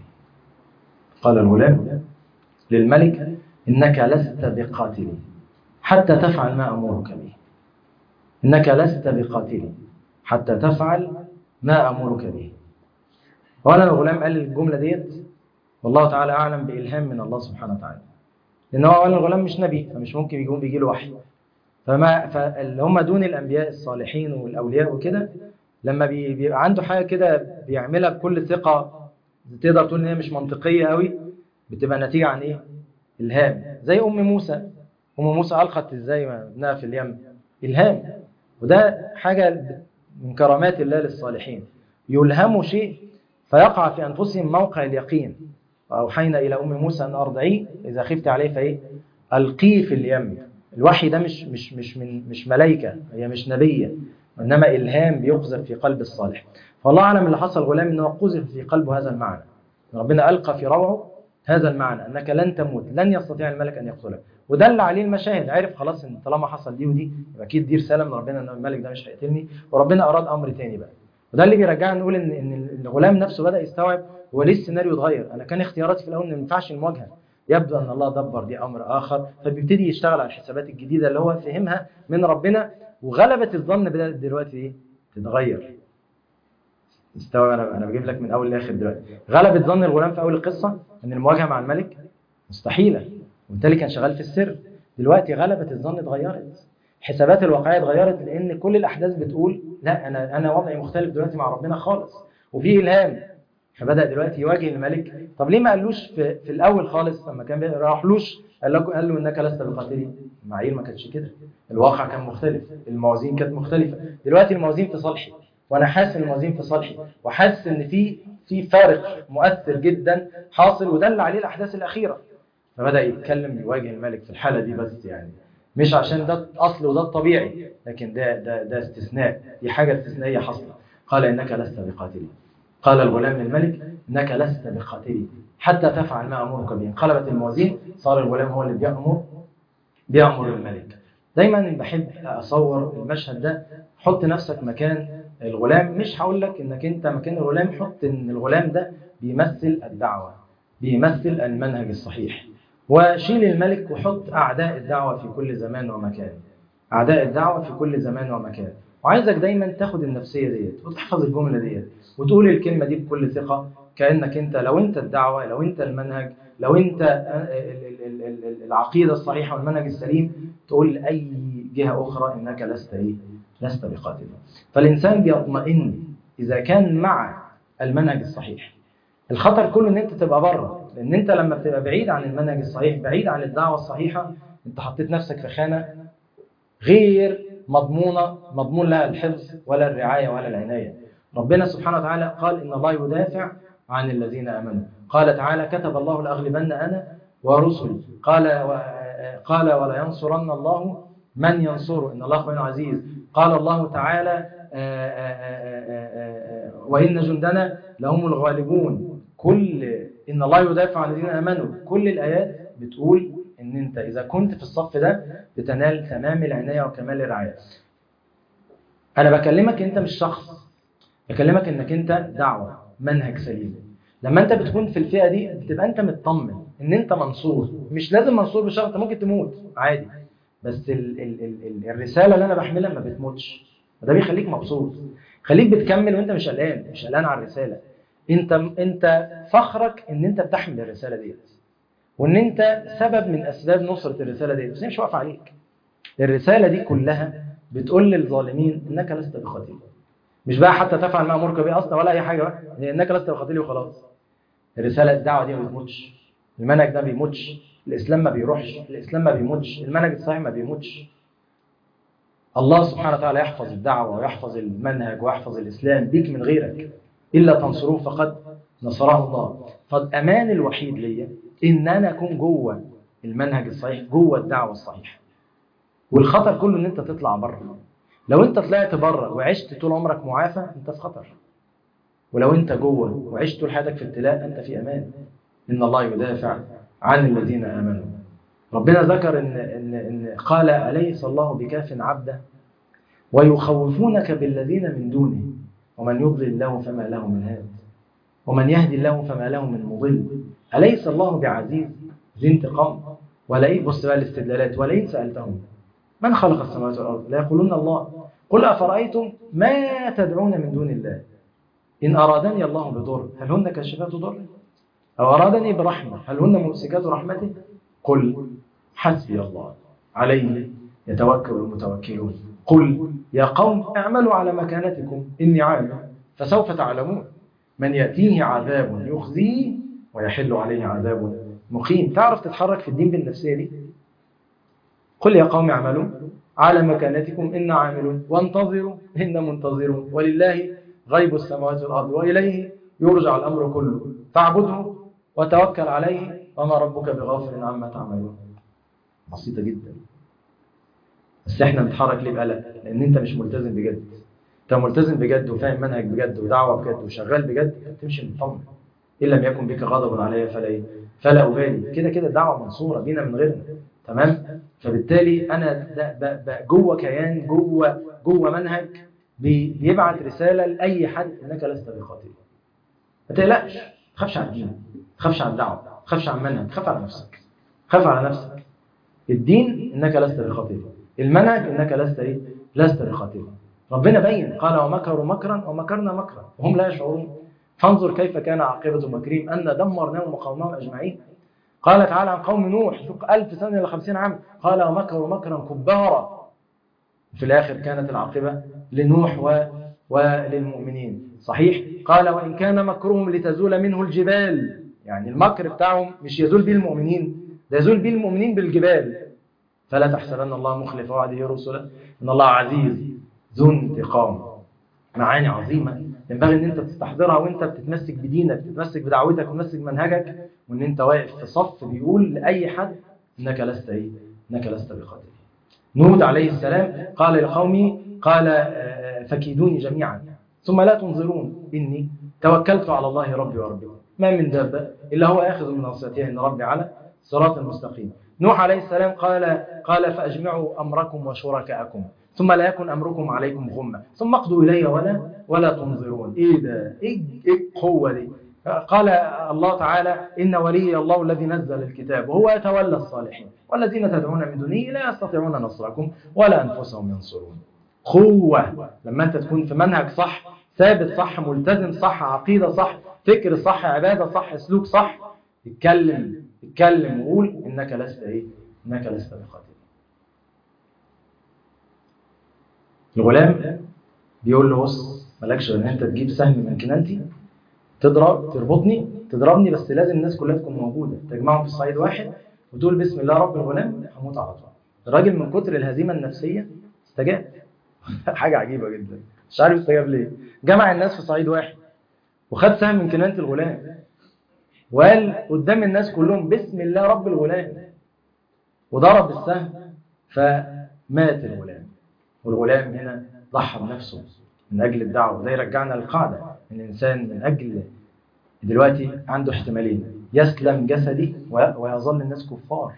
قال الغلام للملك انك لست بقاتل حتى تفعل ما امرك به انك لست بقاتل حتى تفعل ما امرك به وانا الغلام قال الجمله ديت والله تعالى اعلم بالهام من الله سبحانه وتعالى لان هو اولا الغلام مش نبي فمش ممكن يقوم بيجي له وحي فما فاللي هم دون الانبياء الصالحين والاولياء وكده لما بيبقى عنده حاجه كده بيعملها بكل ثقه تقدر تقول ان هي مش منطقيه قوي بتبقى نتيجة عن إيه؟ إلهام زي أم موسى أم موسى ألقت إزاي ابنها في اليم إلهام وده حاجة من كرامات الله للصالحين يلهموا شيء فيقع في أنفسهم موقع اليقين وأوحينا إلى أم موسى أن أرضعيه إذا خفت عليه فإيه ألقيه في اليم الوحي ده مش مش مش من مش ملائكة هي مش نبية وإنما إلهام بيقذف في قلب الصالح فالله أعلم اللي حصل غلام إنه قذف في قلبه هذا المعنى ربنا ألقى في روعه هذا المعنى أنك لن تموت لن يستطيع الملك أن يقتلك ودل عليه المشاهد عرف خلاص إن طالما حصل دي ودي يبقى أكيد دي رسالة من ربنا إن الملك ده مش هيقتلني وربنا أراد أمر تاني بقى وده اللي بيرجعنا نقول إن إن الغلام نفسه بدأ يستوعب هو ليه السيناريو اتغير أنا كان اختياراتي في الأول إن ما ينفعش المواجهة يبدو أن الله دبر دي أمر آخر فبيبتدي يشتغل على الحسابات الجديدة اللي هو فهمها من ربنا وغلبة الظن بدأت دلوقتي إيه؟ تتغير استوعب أنا أنا بجيب لك من أول لآخر دلوقتي غلبة ظن الغلام في أول القصة إن المواجهة مع الملك مستحيلة وبالتالي كان شغال في السر دلوقتي غلبة الظن اتغيرت حسابات الواقعية اتغيرت لأن كل الأحداث بتقول لا أنا أنا وضعي مختلف دلوقتي مع ربنا خالص وفي إلهام فبدأ دلوقتي يواجه الملك طب ليه ما قالوش في, في الأول خالص لما كان راحلوش قال له قال له إنك لست بقاتلي معايير ما كانتش كده الواقع كان مختلف الموازين كانت مختلفة دلوقتي الموازين في صالحي وانا حاسس ان الموازين في صالحي وحاسس ان في في فارق مؤثر جدا حاصل ودل عليه الاحداث الاخيره فبدا يتكلم يواجه الملك في الحاله دي بس يعني مش عشان ده الاصل وده الطبيعي لكن ده ده ده استثناء دي حاجه استثنائيه حصلت قال انك لست بقاتلي قال الغلام للملك انك لست بقاتلي حتى تفعل ما امرك به انقلبت الموازين صار الغلام هو اللي بيامر بيامر الملك دايما بحب اصور المشهد ده حط نفسك مكان الغلام مش هقول لك انك انت مكان الغلام حط ان الغلام ده بيمثل الدعوه بيمثل المنهج الصحيح وشيل الملك وحط اعداء الدعوه في كل زمان ومكان اعداء الدعوه في كل زمان ومكان وعايزك دايما تاخد النفسيه ديت وتحفظ الجمله ديت وتقول الكلمه دي بكل ثقه كانك انت لو انت الدعوه لو انت المنهج لو انت العقيده الصحيحه والمنهج السليم تقول لاي جهه اخرى انك لست ايه لست بقاتل فالإنسان بيطمئن إذا كان مع المنهج الصحيح الخطر كله ان انت تبقى بره لان انت لما بتبقى بعيد عن المنهج الصحيح بعيد عن الدعوه الصحيحه انت حطيت نفسك في خانه غير مضمونه مضمون لها الحفظ ولا الرعايه ولا العنايه ربنا سبحانه وتعالى قال ان الله يدافع عن الذين امنوا قال تعالى كتب الله لاغلبن انا ورسلي قال و... قال ولا ينصرن الله من ينصره ان الله قوي عزيز قال الله تعالى وإن جندنا لهم الغالبون كل إن الله يدافع عن الذين آمنوا كل الآيات بتقول إن أنت إذا كنت في الصف ده بتنال تمام العناية وكمال الرعاية أنا بكلمك أنت مش شخص بكلمك إنك أنت دعوة منهج سليم لما أنت بتكون في الفئة دي بتبقى أنت مطمن إن أنت منصور مش لازم منصور بشرط أنت ممكن تموت عادي بس ال ال ال الرسالة اللي أنا بحملها ما بتموتش وده بيخليك مبسوط خليك بتكمل وانت مش قلقان مش قلقان على الرسالة انت انت فخرك ان انت بتحمل الرسالة ديت وان انت سبب من اسباب نصرة الرسالة ديت بس هي مش واقفة عليك الرسالة دي كلها بتقول للظالمين انك لست بخطير مش بقى حتى تفعل ما امرك به اصلا ولا اي حاجة بقى هي انك لست بخطير وخلاص الرسالة الدعوة دي ما بتموتش المنهج ده ما بيموتش الاسلام ما بيروحش الاسلام ما بيموتش المنهج الصحيح ما بيموتش الله سبحانه وتعالى يحفظ الدعوة ويحفظ المنهج ويحفظ الإسلام بيك من غيرك إلا تنصروه فقد نصره الله فالأمان الوحيد ليا إن أنا أكون جوه المنهج الصحيح جوه الدعوة الصحيحة والخطر كله إن أنت تطلع بره لو أنت طلعت بره وعشت طول عمرك معافى أنت في خطر ولو أنت جوه وعشت طول حياتك في ابتلاء أنت في أمان إن الله يدافع عن الذين آمنوا ربنا ذكر إن, إن, إن قال أليس الله بكاف عبده ويخوفونك بالذين من دونه ومن يضلل الله فما له من هاد ومن يهدي الله فما له من مضل أليس الله بعزيز ذي انتقام ولئن بص بقى الاستدلالات ولئن سألتهم من خلق السماوات والأرض لا يقولون الله قل أفرأيتم ما تدعون من دون الله إن أرادني الله بضر هل هن كاشفات ضر أو أرادني برحمة هل هن ممسكات رحمته قل حسبي الله عليه يتوكل المتوكلون قل يا قوم اعملوا على مكانتكم إني عامل فسوف تعلمون من يأتيه عذاب يخزيه ويحل عليه عذاب مقيم تعرف تتحرك في الدين بالنفسيه دي قل يا قوم اعملوا على مكانتكم إنا عاملون وانتظروا إنا منتظرون ولله غيب السماوات والأرض وإليه يرجع الأمر كله فاعبده وتوكل عليه وما ربك بغافل عما تعملون بسيطة جدا بس احنا بنتحرك ليه بقلق لأن أنت مش ملتزم بجد أنت ملتزم بجد وفاهم منهج بجد ودعوة بجد وشغال بجد تمشي مطمن إن لم يكن بك غضب علي فلا إيه؟ فلا أبالي كده كده الدعوة منصورة بينا من غيرنا تمام فبالتالي انا ده ب- ب- جوه كيان جوه جوه منهج بي- بيبعت رساله لاي حد انك لست بخاطئ ما تقلقش ما تخافش على الدين ما تخافش على الدعوه ما تخافش على المنهج خاف على نفسك خاف على نفسك الدين انك لست بخاطئ المنهج انك لست ايه لست بخاطئ ربنا بين قال ومكروا مكرا ومكرنا مكرا وهم لا يشعرون فانظر كيف كان عاقبه مكرهم ان دمرناهم وقومهم اجمعين قال تعالى عن قوم نوح شوف ألف سنة إلى خمسين عام قال ومكروا مكرا كبارا في الآخر كانت العاقبة لنوح و... وللمؤمنين صحيح قال وإن كان مكرهم لتزول منه الجبال يعني المكر بتاعهم مش يزول به المؤمنين ده يزول به المؤمنين بالجبال فلا تحسبن الله مخلف وعده رسله إن الله عزيز ذو انتقام معاني عظيمة ينبغي ان انت تستحضرها وانت بتتمسك بدينك بتتمسك بدعوتك وتمسك بمنهجك وان انت واقف في صف بيقول لاي حد انك لست ايه انك لست بقاتل نود عليه السلام قال لقومه قال آه، فكيدوني جميعا ثم لا تنظرون اني توكلت على الله ربي وربكم ما من دابه الا هو اخذ من ناصيتها ان ربي على صراط مستقيم نوح عليه السلام قال قال فاجمعوا امركم وشركاءكم ثم لا يكن امركم عليكم غمه ثم اقضوا الي ولا ولا تنظرون ايه ده ايه ايه القوه دي قال الله تعالى ان ولي الله الذي نزل الكتاب وهو يتولى الصالحين والذين تدعون من دونه لا يستطيعون نصركم ولا انفسهم ينصرون قوه لما انت تكون في منهج صح ثابت صح ملتزم صح عقيده صح فكر صح عباده صح سلوك صح اتكلم اتكلم وقول انك لست ايه انك لست بقاتل الغلام بيقول له بص مالكش غير ان انت تجيب سهم من كنانتي تضرب تربطني تضربني بس لازم الناس كلها تكون موجوده تجمعهم في صعيد واحد وتقول بسم الله رب الغلام هموت على طول الراجل من كتر الهزيمه النفسيه استجاب حاجه عجيبه جدا مش عارف استجاب ليه جمع الناس في صعيد واحد وخد سهم من كنانه الغلام وقال قدام الناس كلهم بسم الله رب الغلام وضرب السهم فمات الغلام والغلام هنا ضحى بنفسه من اجل الدعوه وده يرجعنا للقاعده ان الانسان من اجل دلوقتي عنده احتمالين يسلم جسدي و- ويظل الناس كفار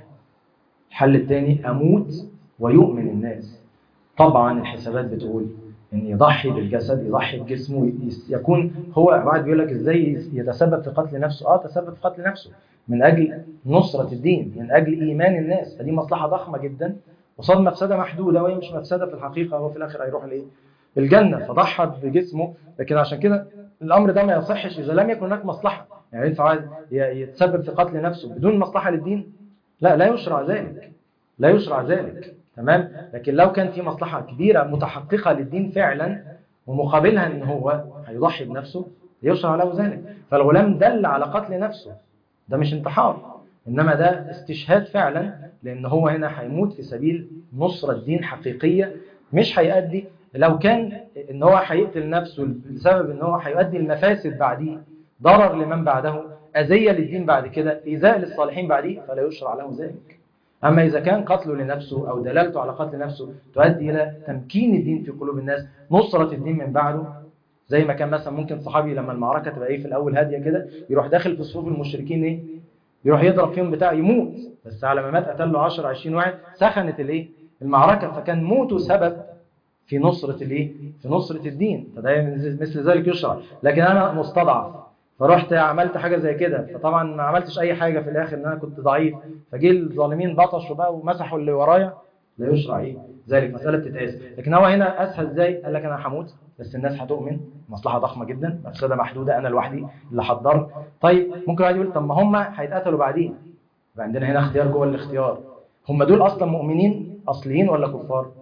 الحل الثاني اموت ويؤمن الناس طبعا الحسابات بتقول ان يضحي بالجسد يضحي بجسمه يس- يكون هو واحد بيقول لك ازاي يتسبب في قتل نفسه اه تسبب في قتل نفسه من اجل نصره الدين من اجل ايمان الناس فدي مصلحه ضخمه جدا قصاد مفسده محدوده وهي مش مفسده في الحقيقه هو في الاخر هيروح لايه؟ الجنه فضحى بجسمه لكن عشان كده الامر ده ما يصحش اذا لم يكن هناك مصلحه يعني ينفع واحد ي- يتسبب في قتل نفسه بدون مصلحه للدين لا لا يشرع ذلك لا يشرع ذلك تمام لكن لو كان في مصلحه كبيره متحققه للدين فعلا ومقابلها ان هو هيضحي بنفسه يشرع له ذلك فالغلام دل على قتل نفسه ده مش انتحار انما ده استشهاد فعلا لان هو هنا هيموت في سبيل نصره دين حقيقيه مش هيؤدي لو كان ان هو هيقتل نفسه بسبب ان هو هيؤدي المفاسد بعديه ضرر لمن بعده اذيه للدين بعد كده ايذاء للصالحين بعديه فلا يشرع له ذلك اما اذا كان قتله لنفسه او دلالته على قتل نفسه تؤدي الى تمكين الدين في قلوب الناس نصره الدين من بعده زي ما كان مثلا ممكن صحابي لما المعركه تبقى ايه في الاول هاديه كده يروح داخل في صفوف المشركين ايه يروح يضرب فيهم بتاع يموت بس على ما مات قتل له 10 20 واحد سخنت الايه المعركه فكان موته سبب في نصرة الايه؟ في نصرة الدين فده مثل ذلك يشرع لكن انا مستضعف فرحت عملت حاجة زي كده فطبعا ما عملتش اي حاجة في الاخر ان انا كنت ضعيف فجه الظالمين بطشوا بقى ومسحوا اللي ورايا لا يشرع ايه ذلك مسألة تتقاس لكن هو هنا اسهل ازاي قال لك انا هموت بس الناس هتؤمن مصلحة ضخمة جدا مفسدة محدودة انا لوحدي اللي حضرت طيب ممكن واحد يقول طب ما هم هيتقتلوا بعدين يبقى عندنا هنا اختيار جوه الاختيار هم دول اصلا مؤمنين اصليين ولا كفار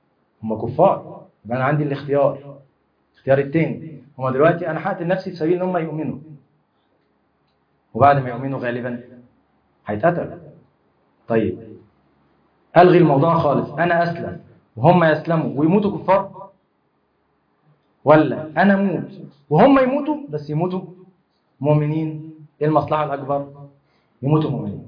هم كفار يبقى انا عندي الاختيار الاختيار التاني هم دلوقتي انا هقتل نفسي في سبيل ان هم يؤمنوا وبعد ما يؤمنوا غالبا هيتقتلوا طيب الغي الموضوع خالص انا اسلم وهم يسلموا ويموتوا كفار ولا انا اموت وهم يموتوا بس يموتوا مؤمنين ايه المصلحه الاكبر يموتوا مؤمنين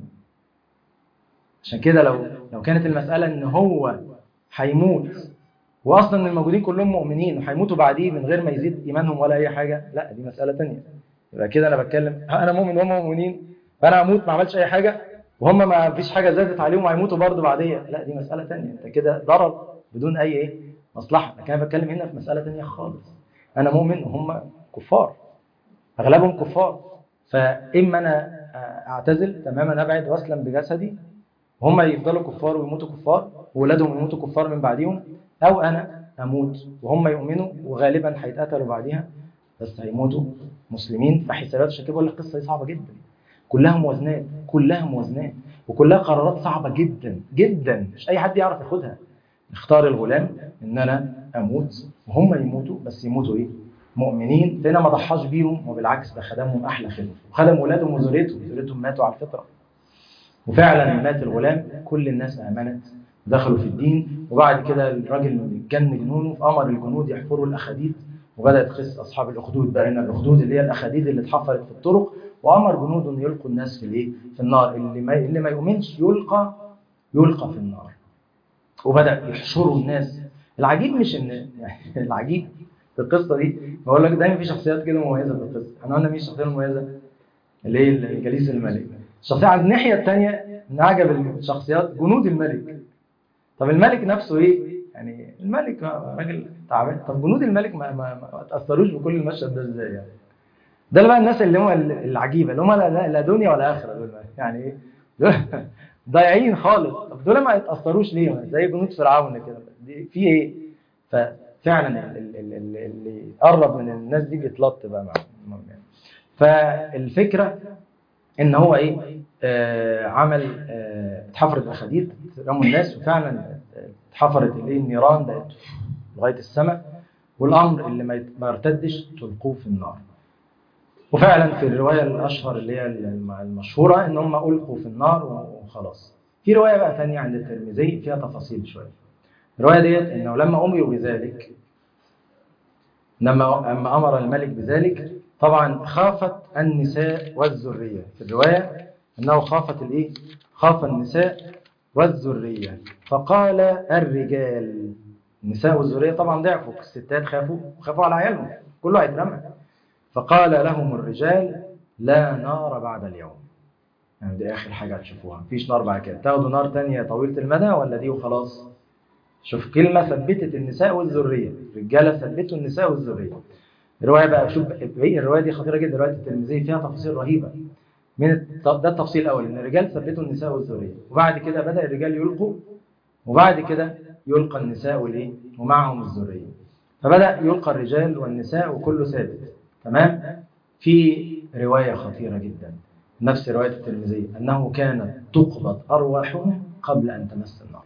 عشان كده لو لو كانت المساله ان هو هيموت واصلا الموجودين كلهم مؤمنين وهيموتوا بعديه من غير ما يزيد ايمانهم ولا اي حاجه لا دي مساله تانية يبقى كده انا بتكلم ها انا مؤمن وهم مؤمنين فانا هموت ما عملتش اي حاجه وهم ما فيش حاجه زادت عليهم وهيموتوا برضه بعديه لا دي مساله تانية انت كده ضرر بدون اي ايه مصلحه لكن انا بتكلم هنا في مساله تانية خالص انا مؤمن وهم كفار اغلبهم كفار فاما انا اعتزل تماما ابعد واسلم بجسدي وهم يفضلوا كفار ويموتوا كفار واولادهم يموتوا كفار من بعدهم او انا اموت وهم يؤمنوا وغالبا هيتقتلوا بعديها بس هيموتوا مسلمين فحسابات عشان كده بقول لك القصه دي صعبه جدا كلها موازنات كلها موازنات وكلها قرارات صعبه جدا جدا مش اي حد يعرف ياخدها اختار الغلام ان انا اموت وهم يموتوا بس يموتوا ايه مؤمنين فهنا ما ضحاش بيهم وبالعكس ده خدمهم احلى خدمه وخدم ولادهم وذريتهم ذريتهم ماتوا على الفطره وفعلا مات الغلام كل الناس امنت دخلوا في الدين وبعد كده الراجل جن جنونه فامر الجنود يحفروا الاخاديد وبدات قصه اصحاب الاخدود بقى هنا الاخدود اللي هي الاخاديد اللي اتحفرت في الطرق وامر جنود ان يلقوا الناس في الايه في النار اللي ما اللي ما يؤمنش يلقى يلقى في النار وبدا يحشروا الناس العجيب مش ان يعني العجيب في القصه دي بقول لك دايما في شخصيات كده مميزه في القصه احنا قلنا مين الشخصيه المميزه اللي هي الجليس الملك الشخصيه على الناحيه الثانيه ان عجب الشخصيات جنود الملك طب الملك نفسه ايه يعني الملك راجل تعبان طب جنود الملك ما, ما, ما تاثروش بكل المشهد ده ازاي يعني ده بقى الناس اللي هم العجيبه اللي هم لا, لا دنيا ولا اخره دول يعني ايه ضايعين خالص طب دول ما يتاثروش ليه زي جنود فرعون كده في ايه ففعلا اللي قرب من الناس دي بيتلط بقى معاهم فالفكره ان هو ايه آه عمل آه اتحفرت الاخاديد رموا الناس وفعلا اتحفرت الايه النيران بقت لغايه السماء والامر اللي ما يرتدش تلقوه في النار وفعلا في الروايه الاشهر اللي هي المشهوره ان هم القوا في النار وخلاص في روايه بقى ثانيه عند الترمذي فيها تفاصيل شويه الروايه ديت انه لما امروا بذلك لما اما امر الملك بذلك طبعا خافت النساء والذريه في الروايه انه خافت الايه خاف النساء والذريه فقال الرجال النساء والذريه طبعا ضعفوا الستات خافوا خافوا على عيالهم كله هيترمى فقال لهم الرجال لا نار بعد اليوم يعني دي اخر حاجه هتشوفوها مفيش نار بعد كده تاخدوا نار تانية طويله المدى ولا دي وخلاص شوف كلمه ثبتت النساء والذريه الرجاله ثبتوا النساء والذريه الروايه بقى شوف الروايه دي خطيره جدا روايه الترمذي فيها تفاصيل رهيبه من ده التفصيل الاول ان الرجال ثبتوا النساء والذريه وبعد كده بدا الرجال يلقوا وبعد كده يلقى النساء والايه ومعهم الذريه فبدا يلقى الرجال والنساء وكله ثابت تمام في روايه خطيره جدا نفس روايه الترمذي انه كانت تقبض ارواحهم قبل ان تمس النار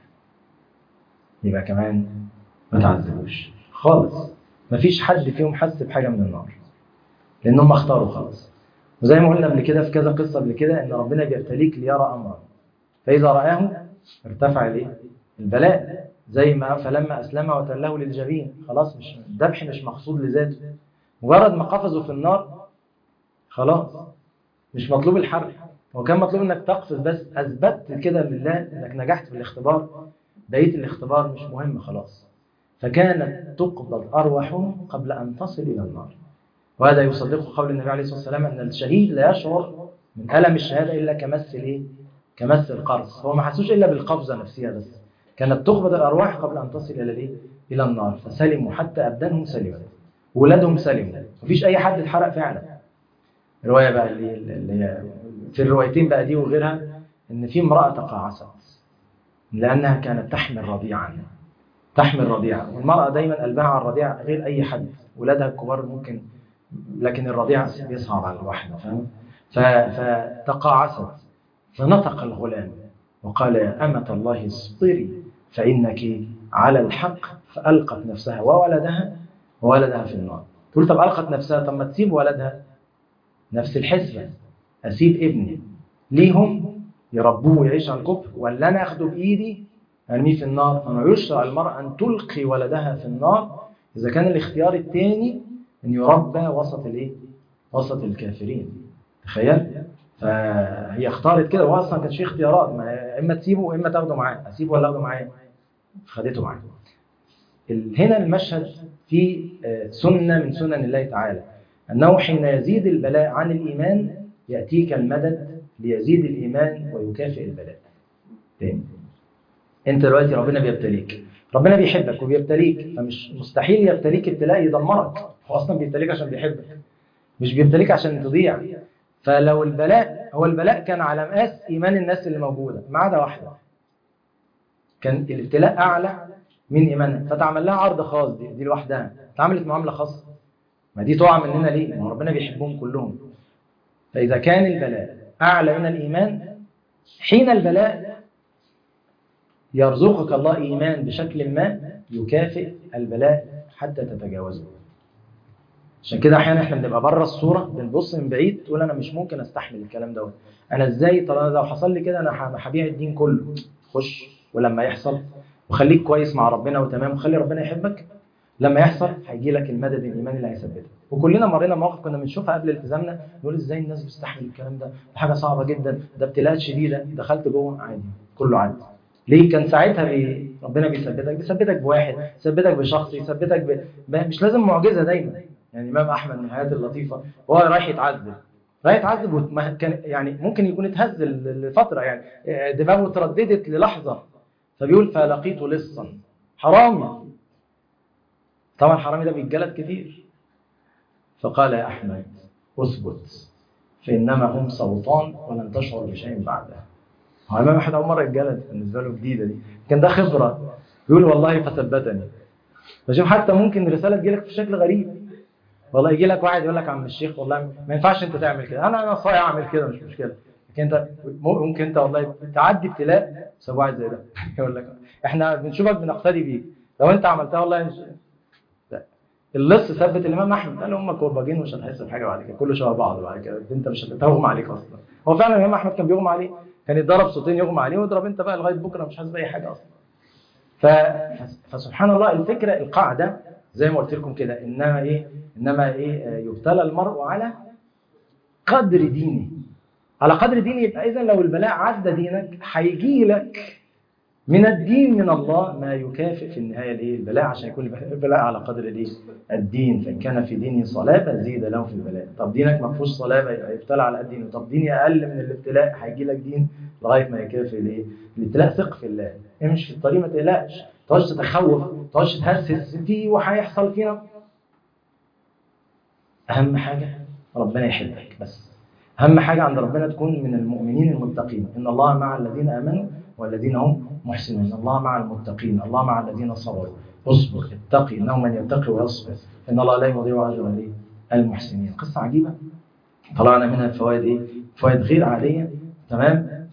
يبقى كمان ما تعذبوش خالص مفيش حد فيهم حس بحاجه من النار لان هم اختاروا خلاص وزي ما قلنا قبل كده في كذا قصه قبل كده ان ربنا بيبتليك ليرى امرا فاذا رآه ارتفع الايه البلاء زي ما فلما اسلم وتله للجبين خلاص مش الذبح مش مقصود لذاته مجرد ما قفزوا في النار خلاص مش مطلوب الحرق هو كان مطلوب انك تقفز بس اثبتت كده لله انك نجحت في الاختبار بقيه الاختبار مش مهم خلاص فكانت تقبض ارواحهم قبل ان تصل الى النار وهذا يصدق قول النبي عليه الصلاه والسلام ان الشهيد لا يشعر من الم الشهاده الا كمس الايه كمس القرص هو ما حسوش الا بالقفزه نفسها بس كانت تقبض الارواح قبل ان تصل الى الايه الى النار فسلموا حتى ابدانهم سلمت ولادهم سلموا مفيش اي حد اتحرق فعلا الروايه بقى اللي, اللي هي في الروايتين بقى دي وغيرها ان في امراه تقاعست لانها كانت تحمل رضيعا تحمل رضيعا والمراه دايما قلبها على الرضيع غير اي حد ولادها الكبار ممكن لكن الرضيع بيصعب على الواحده فاهم فتقاعست فنطق الغلام وقال يا أمة الله اصبري فإنك على الحق فألقت نفسها وولدها وولدها في النار تقول طب ألقت نفسها طب ما تسيب ولدها نفس الحسبة أسيب ابني ليهم يربوه ويعيش على الكفر ولا انا اخده بايدي ارميه في النار فما يشرع المرأة ان تلقي ولدها في النار اذا كان الاختيار الثاني ان يربى وسط الايه وسط الكافرين تخيل فهي اختارت كده وهو اصلا كانش فيه اختيارات ما اما تسيبه واما تاخده معاه اسيبه ولا اخده معايا خدته معاه ال- هنا المشهد فيه آه، سنة من سنن الله تعالى أنه حين يزيد البلاء عن الإيمان يأتيك المدد ليزيد الإيمان ويكافئ البلاء تاني أنت دلوقتي ربنا بيبتليك ربنا بيحبك وبيبتليك فمش مستحيل يبتليك ابتلاء يدمرك هو أصلا بيبتليك عشان بيحبك مش بيبتليك عشان تضيع فلو البلاء هو البلاء كان على مقاس إيمان الناس اللي موجودة ما عدا واحدة كان الابتلاء أعلى من إيمانها فتعمل لها عرض خاص دي, دي لوحدها اتعملت معاملة خاصة ما دي تقع مننا ليه؟ ما هو ربنا بيحبهم كلهم فإذا كان البلاء أعلى من الإيمان حين البلاء يرزقك الله إيمان بشكل ما يكافئ البلاء حتى تتجاوزه عشان كده احيانا احنا بنبقى بره الصوره بنبص من بعيد تقول انا مش ممكن استحمل الكلام دوت انا ازاي طب انا لو حصل لي كده انا ه- هبيع الدين كله خش ولما يحصل وخليك كويس مع ربنا وتمام وخلي ربنا يحبك لما يحصل هيجي لك المدد الايماني اللي هيثبتك وكلنا مرينا مواقف كنا بنشوفها قبل التزامنا نقول ازاي الناس بتستحمل الكلام ده ده حاجه صعبه جدا ده ابتلاءات شديده دخلت جوه عادي كله عادي ليه كان ساعتها بي... ربنا بيثبتك بيثبتك بواحد يثبتك بشخص يثبتك ب... ب... مش لازم معجزه دايما يعني الامام احمد من الحياه اللطيفه وهو رايح يتعذب رايح يتعذب وما كان يعني ممكن يكون اتهز ل- لفتره يعني دماغه ترددت للحظه فبيقول فلقيت لصا حرامي طبعا الحرامي ده بيتجلد كتير فقال يا احمد اثبت فانما هم سلطان ولن تشعر بشيء بعدها هو امام احمد اول مره يتجلد بالنسبه له جديده دي كان ده خبره يقول والله فثبتني فشوف حتى ممكن رساله تجيلك في شكل غريب والله يجي لك واحد يقول لك عم الشيخ والله ما ينفعش انت تعمل كده انا انا صايع اعمل كده مش مشكله لكن انت ممكن انت والله تعدي ابتلاء بسبب واحد زي ده يقول لك احنا بنشوفك بنقتدي بيك لو انت عملتها والله مش لا. اللص ثبت الامام احمد قال هم كرباجين ومش هتحس بحاجه بعد كده كله شبه بعض بعد كده انت مش هتغمى عليك اصلا هو فعلا الامام احمد كان بيغمى عليه كان يتضرب صوتين يغمى عليه واضرب انت بقى لغايه بكره مش حاسس باي حاجه اصلا ف... فسبحان الله الفكره القاعده زي ما قلت لكم كده انما ايه انما ايه آه، يبتلى المرء على قدر دينه على قدر دينه يبقى اذا لو البلاء عدى دينك هيجي لك من الدين من الله ما يكافئ في النهايه الايه البلاء عشان يكون البلاء على قدر الايه الدين فان كان في دينه صلابه زيد له في البلاء طب دينك ما فيهوش صلابه يبقى يبتلى على قد دينه طب ديني اقل من الابتلاء هيجي لك دين لغايه ما يكافئ الايه الابتلاء ثق في الله امشي في الطريق ما تقلقش ما تقعدش تتخوف ما تقعدش تهسس فيه وهيحصل فينا اهم حاجه ربنا يحبك بس اهم حاجه عند ربنا تكون من المؤمنين المتقين ان الله مع الذين امنوا والذين هم محسنون الله مع المتقين الله مع الذين صبروا اصبر اتقي انه من يتقي ويصبر ان الله لا يضيع اجر الايه المحسنين قصه عجيبه طلعنا منها فوائد ايه فوائد غير عاديه تمام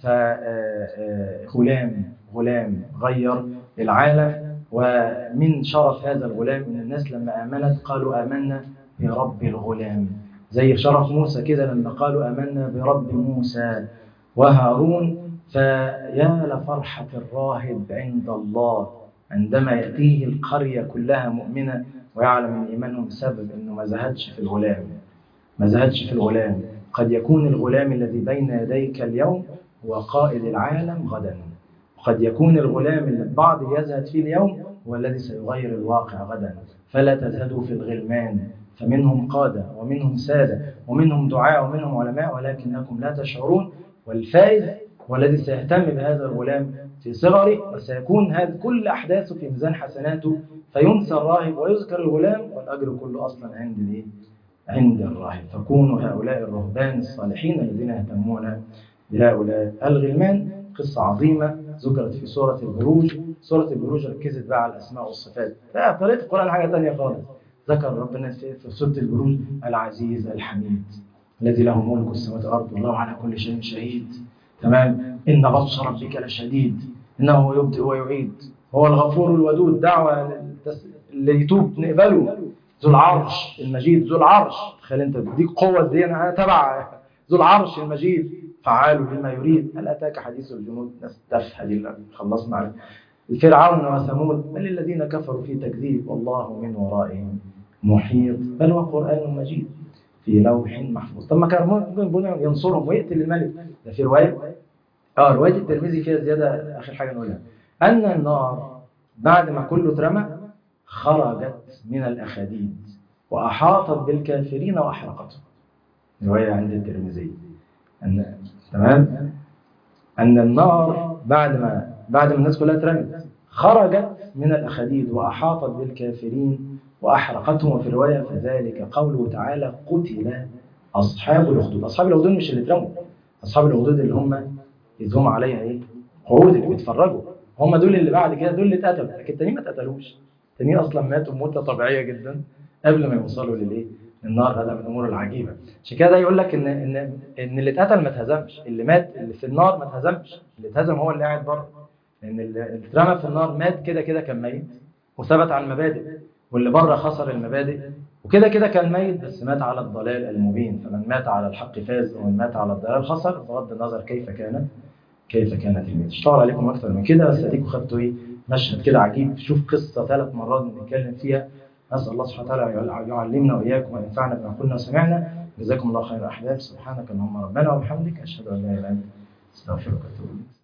فغلام غلام غير العالم ومن شرف هذا الغلام ان الناس لما امنت قالوا امنا برب الغلام زي شرف موسى كده لما قالوا امنا برب موسى وهارون فيا لفرحة الراهب عند الله عندما يأتيه القرية كلها مؤمنة ويعلم من إيمانهم سبب أنه ما زهدش في الغلام ما زهدش في الغلام قد يكون الغلام الذي بين يديك اليوم هو قائد العالم غدا وقد يكون الغلام اللي البعض يزهد فيه اليوم هو الذي سيغير الواقع غدا فلا تزهدوا في الغلمان فمنهم قادة ومنهم سادة ومنهم دعاء ومنهم علماء ولكنكم لا تشعرون والفائز والذي سيهتم بهذا الغلام في صغره وسيكون هذا كل أحداثه في ميزان حسناته فينسى الراهب ويذكر الغلام والأجر كله أصلا عند الايه؟ عند الراهب فكونوا هؤلاء الرهبان الصالحين الذين يهتمون بهؤلاء الغلمان قصة عظيمة ذكرت في سورة البروج سورة البروج ركزت بقى على الأسماء والصفات لا طريقة القرآن حاجة تانية خالص ذكر ربنا في في سورة البروج العزيز الحميد الذي له ملك السماوات والأرض والله على كل شيء شهيد تمام إن بطش ربك لشديد إنه هو يبدئ ويعيد هو الغفور الودود دعوة للتس- اللي يتوب نقبله ذو العرش المجيد ذو العرش تخيل انت تديك قوة دي انا تبع ذو العرش المجيد فعال لما يريد هل أتاك حديث الجنود ناس تافهة دي اللي خلصنا عليها الفرعون وثمود بل الذين كفروا في تكذيب والله من ورائهم محيط بل هو قرآن مجيد في لوح محفوظ طب ما كان ممكن بنا ينصرهم ويقتل الملك ده في رواية اه رواية الترمذي فيها زيادة آخر حاجة نقولها أن النار بعد ما كله اترمى خرجت من الأخاديد وأحاطت بالكافرين وأحرقتهم رواية عند الترمذي أن تمام أن النار بعد ما بعد ما الناس كلها اترمت خرجت من الأخاديد وأحاطت بالكافرين وأحرقتهم وفي رواية فذلك قوله تعالى قتل أصحاب الأخدود أصحاب الأخدود مش اللي اترموا أصحاب الأخدود اللي هم إذ هم عليها إيه قعود اللي بيتفرجوا هم دول اللي بعد كده دول اللي اتقتلوا لكن التانيين ما اتقتلوش التانيين أصلا ماتوا موتة طبيعية جدا قبل ما يوصلوا للإيه النار هذا من الامور العجيبه عشان كده ده يقول لك ان ان ان اللي اتقتل ما اتهزمش اللي مات اللي في النار ما اتهزمش اللي اتهزم هو اللي قاعد بره لان اللي اترمى في النار مات كده كده كان ميت وثبت على المبادئ واللي بره خسر المبادئ وكده كده كان ميت بس مات على الضلال المبين فمن مات على الحق فاز ومن مات على الضلال خسر بغض النظر كيف كانت كيف كانت الميت اشتغل عليكم اكتر من كده بس اديكم خدتوا ايه مشهد كده عجيب شوف قصه ثلاث مرات بنتكلم فيها نسأل الله سبحانه وتعالى يعلمنا وإياكم وينفعنا بما قلنا وسمعنا جزاكم الله خير أحباب سبحانك اللهم ربنا وبحمدك أشهد أن لا إله إلا أنت أستغفرك وأتوب إليك